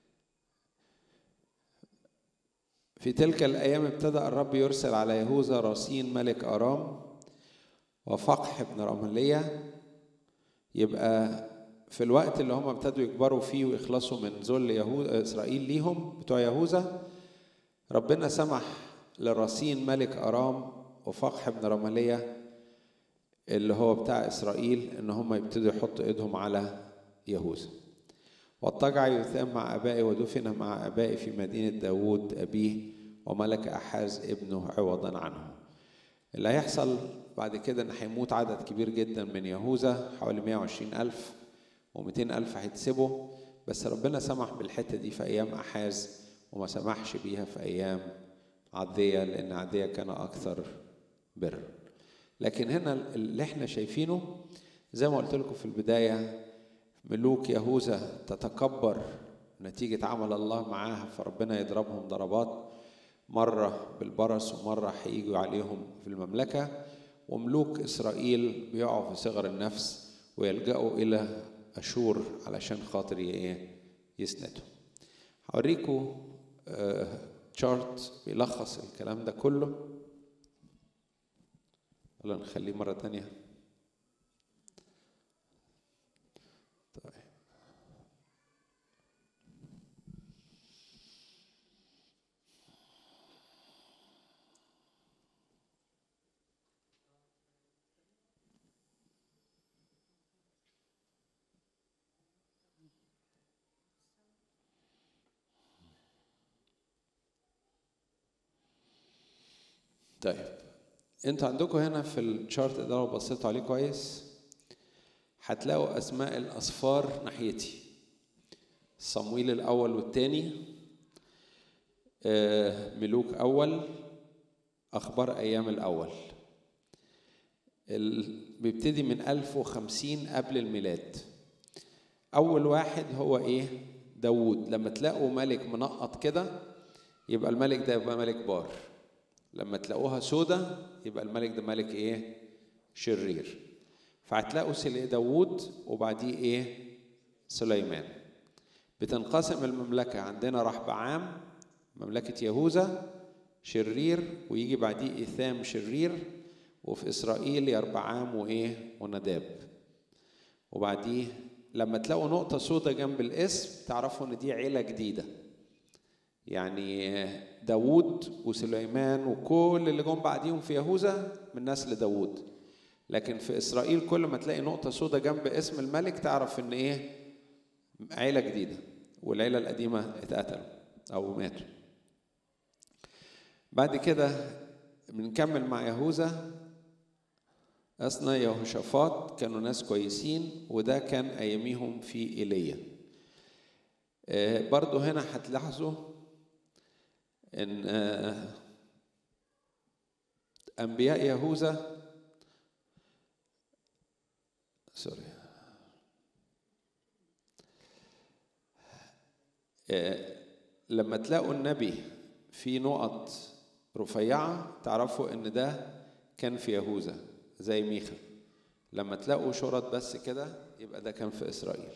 في تلك الأيام ابتدأ الرب يرسل على يهوذا راسين ملك أرام وفقح بن رملية يبقى في الوقت اللي هم ابتدوا يكبروا فيه ويخلصوا من ذل يهود إسرائيل ليهم بتوع يهوذا ربنا سمح لراسين ملك أرام وفقح بن رملية اللي هو بتاع إسرائيل إن هم يبتدوا يحطوا إيدهم على يهوذا واضطجع يثام مع أبائه ودفن مع أبائه في مدينة داوود أبيه وملك أحاز ابنه عوضا عنه اللي هيحصل بعد كده إن هيموت عدد كبير جدا من يهوذا حوالي 120 ألف و200 ألف هيتسبوا بس ربنا سمح بالحتة دي في أيام أحاز وما سمحش بيها في أيام عدية لأن عدية كان أكثر بر لكن هنا اللي احنا شايفينه زي ما قلت لكم في البداية ملوك يهوذا تتكبر نتيجة عمل الله معاها فربنا يضربهم ضربات مرة بالبرص ومرة هيجوا عليهم في المملكة وملوك إسرائيل بيقعوا في صغر النفس ويلجأوا إلى أشور علشان خاطر إيه يسندوا هوريكم تشارت بيلخص الكلام ده كله ولا نخليه مرة تانية طيب طيب انتوا عندكم هنا في الشارت ده لو بصيتوا عليه كويس هتلاقوا اسماء الاصفار ناحيتي صمويل الاول والثاني ملوك اول اخبار ايام الاول بيبتدي من 1050 قبل الميلاد اول واحد هو ايه داوود لما تلاقوا ملك منقط كده يبقى الملك ده يبقى ملك بار لما تلاقوها سودة يبقى الملك ده ملك ايه شرير فهتلاقوا داوود وبعديه ايه سليمان بتنقسم المملكة عندنا رحبعام مملكة يهوذا شرير ويجي بعديه إيثام شرير وفي إسرائيل يربعام وإيه ونداب وبعديه لما تلاقوا نقطة سودة جنب الاسم تعرفوا إن دي عيلة جديدة يعني داوود وسليمان وكل اللي جم بعديهم في يهوذا من نسل داوود لكن في اسرائيل كل ما تلاقي نقطة سودة جنب اسم الملك تعرف ان ايه عيلة جديدة والعيلة القديمة اتقتلوا او ماتوا بعد كده بنكمل مع يهوذا أثنى يهوشافاط كانوا ناس كويسين وده كان أياميهم في إيليا برضو هنا هتلاحظوا ان انبياء يهوذا سوري لما تلاقوا النبي في نقط رفيعة تعرفوا ان ده كان في يهوذا زي ميخا لما تلاقوا شرط بس كده يبقى ده كان في اسرائيل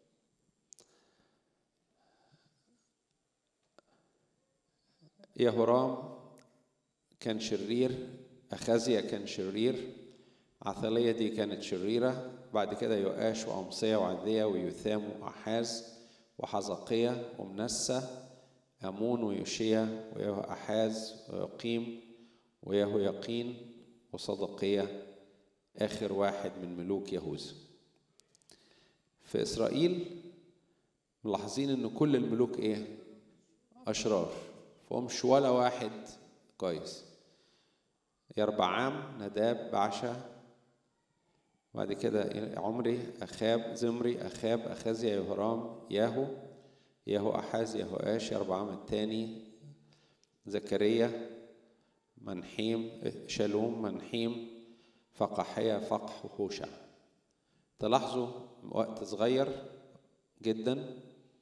يهورام كان شرير أخازيا كان شرير عثالية دي كانت شريرة بعد كده يؤاش وأمصية وعذية ويثام وأحاز وحزقية ومنسى أمون ويوشيا ويهو أحاز ويقيم ويهو يقين وصدقية آخر واحد من ملوك يهوذا في إسرائيل ملاحظين إن كل الملوك إيه؟ أشرار فهمش ولا واحد كويس يربعام نداب بعشا بعد كده عمري أخاب زمري أخاب أخازيا يهرام ياهو ياهو أحاز ياهو آش يربعام الثاني زكريا منحيم شالوم منحيم فقحية فقح وهوشع تلاحظوا وقت صغير جدا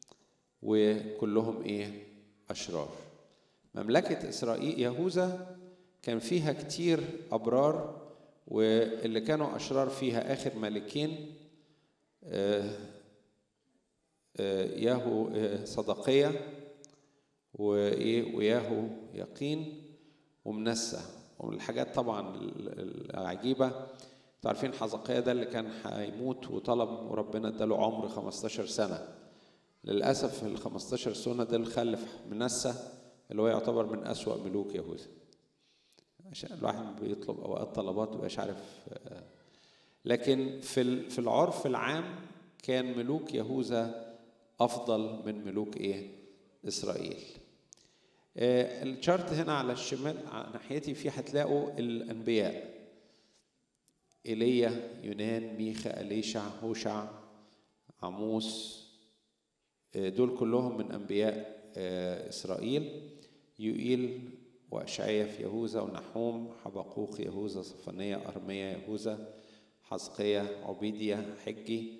وكلهم ايه اشرار مملكة اسرائيل يهوذا كان فيها كتير ابرار واللي كانوا اشرار فيها اخر ملكين آه آه ياهو آه صدقية وإيه وياهو يقين ومنسى ومن الحاجات طبعا العجيبة انتوا عارفين حزقية ده اللي كان هيموت وطلب وربنا اداله عمر 15 سنة للأسف ال 15 سنة ده اللي خلف منسى اللي هو يعتبر من أسوأ ملوك يهوذا عشان الواحد بيطلب أوقات طلبات مبقاش عارف لكن في في العرف العام كان ملوك يهوذا أفضل من ملوك إيه؟ إسرائيل. الشارت هنا على الشمال ناحيتي فيه هتلاقوا الأنبياء ايليا يونان ميخا اليشع هوشع عموس دول كلهم من انبياء اسرائيل يوئيل واشعيا في يهوذا ونحوم حبقوق يهوذا صفانية أرميا يهوذا حزقية عبيدية حجي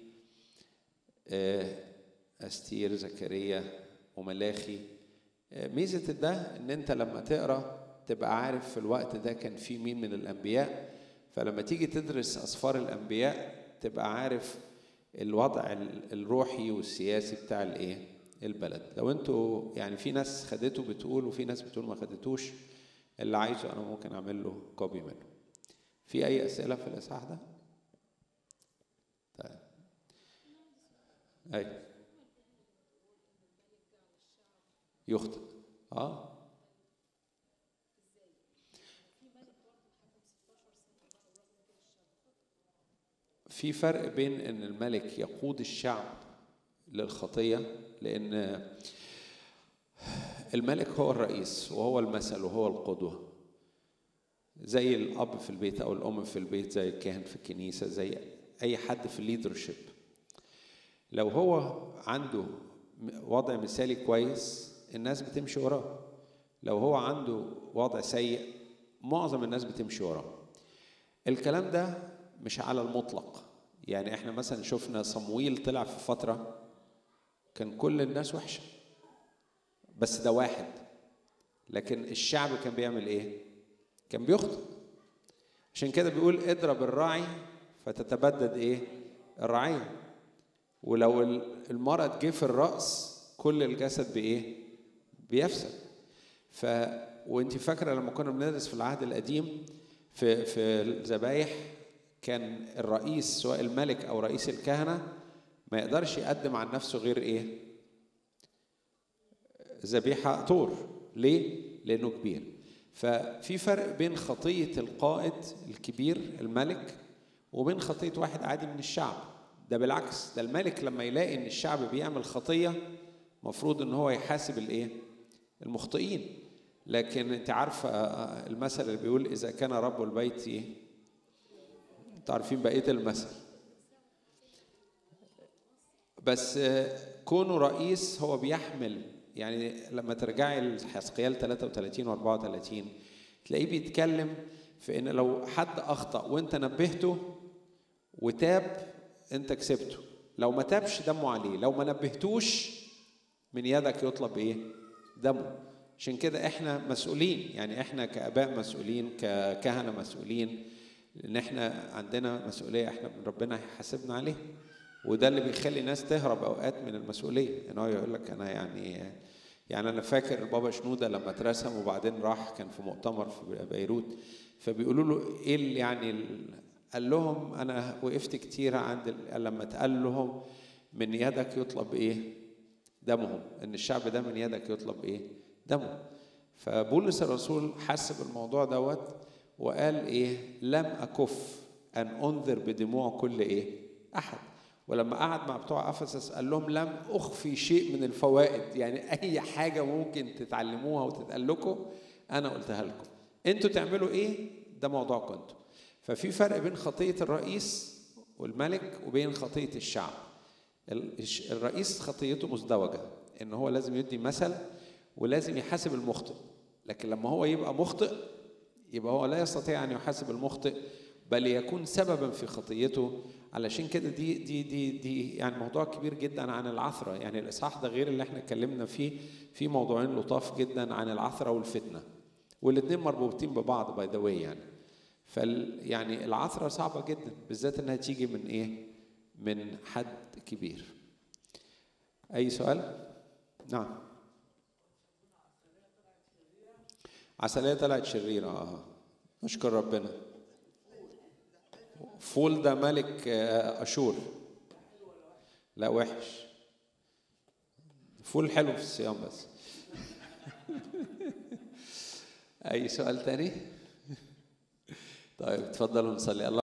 أستير زكريا وملاخي ميزة ده إن أنت لما تقرأ تبقى عارف في الوقت ده كان في مين من الأنبياء فلما تيجي تدرس أسفار الأنبياء تبقى عارف الوضع الروحي والسياسي بتاع الإيه؟ البلد لو انتوا يعني في ناس خدته بتقول وفي ناس بتقول ما خدتوش اللي عايزه انا ممكن اعمل له كوبي منه في اي اسئله في الاصحاح ده طيب اي يخطئ اه في فرق بين ان الملك يقود الشعب للخطيه لان الملك هو الرئيس وهو المثل وهو القدوه زي الاب في البيت او الام في البيت زي الكاهن في الكنيسه زي اي حد في الليدرشيب لو هو عنده وضع مثالي كويس الناس بتمشي وراه لو هو عنده وضع سيء معظم الناس بتمشي وراه الكلام ده مش على المطلق يعني احنا مثلا شفنا صمويل طلع في فتره كان كل الناس وحشه بس ده واحد لكن الشعب كان بيعمل ايه كان بيخطئ عشان كده بيقول اضرب الراعي فتتبدد ايه الرعيه ولو المرض جه في الراس كل الجسد بايه بيفسد ف وانت فاكره لما كنا بندرس في العهد القديم في في الذبايح كان الرئيس سواء الملك او رئيس الكهنه ما يقدرش يقدم عن نفسه غير ايه ذبيحه طور ليه لانه كبير ففي فرق بين خطيه القائد الكبير الملك وبين خطيه واحد عادي من الشعب ده بالعكس ده الملك لما يلاقي ان الشعب بيعمل خطيه مفروض ان هو يحاسب الايه المخطئين لكن انت عارفه المثل اللي بيقول اذا كان رب البيت انتوا عارفين بقيه المثل بس كونه رئيس هو بيحمل يعني لما ترجعي لحزقيال 33 و 34 تلاقيه بيتكلم في ان لو حد اخطا وانت نبهته وتاب انت كسبته لو ما تابش دمه عليه لو ما نبهتوش من يدك يطلب ايه دمه عشان كده احنا مسؤولين يعني احنا كاباء مسؤولين ككهنه مسؤولين ان احنا عندنا مسؤوليه احنا ربنا هيحاسبنا عليها وده اللي بيخلي الناس تهرب اوقات من المسؤوليه ان هو يقول لك انا يعني يعني انا فاكر البابا شنوده لما اترسم وبعدين راح كان في مؤتمر في بيروت فبيقولوا له ايه اللي يعني قال لهم انا وقفت كتير عند لما اتقال لهم من يدك يطلب ايه دمهم ان الشعب ده من يدك يطلب ايه دمه فبولس الرسول حس بالموضوع دوت وقال ايه لم اكف ان انذر بدموع كل ايه احد ولما قعد مع بتوع افسس قال لهم لم اخفي شيء من الفوائد يعني اي حاجه ممكن تتعلموها وتتقال لكم انا قلتها لكم انتوا تعملوا ايه ده موضوعكم انتوا ففي فرق بين خطيه الرئيس والملك وبين خطيه الشعب الرئيس خطيته مزدوجه ان هو لازم يدي مثل ولازم يحاسب المخطئ لكن لما هو يبقى مخطئ يبقى هو لا يستطيع ان يحاسب المخطئ بل يكون سببا في خطيته علشان كده دي دي دي دي يعني موضوع كبير جدا عن العثره يعني الاصحاح ده غير اللي احنا اتكلمنا فيه في موضوعين لطاف جدا عن العثره والفتنه والاثنين مربوطين ببعض باي ذا واي يعني فال يعني العثره صعبه جدا بالذات انها تيجي من ايه من حد كبير اي سؤال نعم عسلية طلعت شريرة اه نشكر ربنا فول ده ملك أشور لا وحش فول حلو في الصيام بس أي سؤال تاني؟ طيب اتفضلوا نصلي الله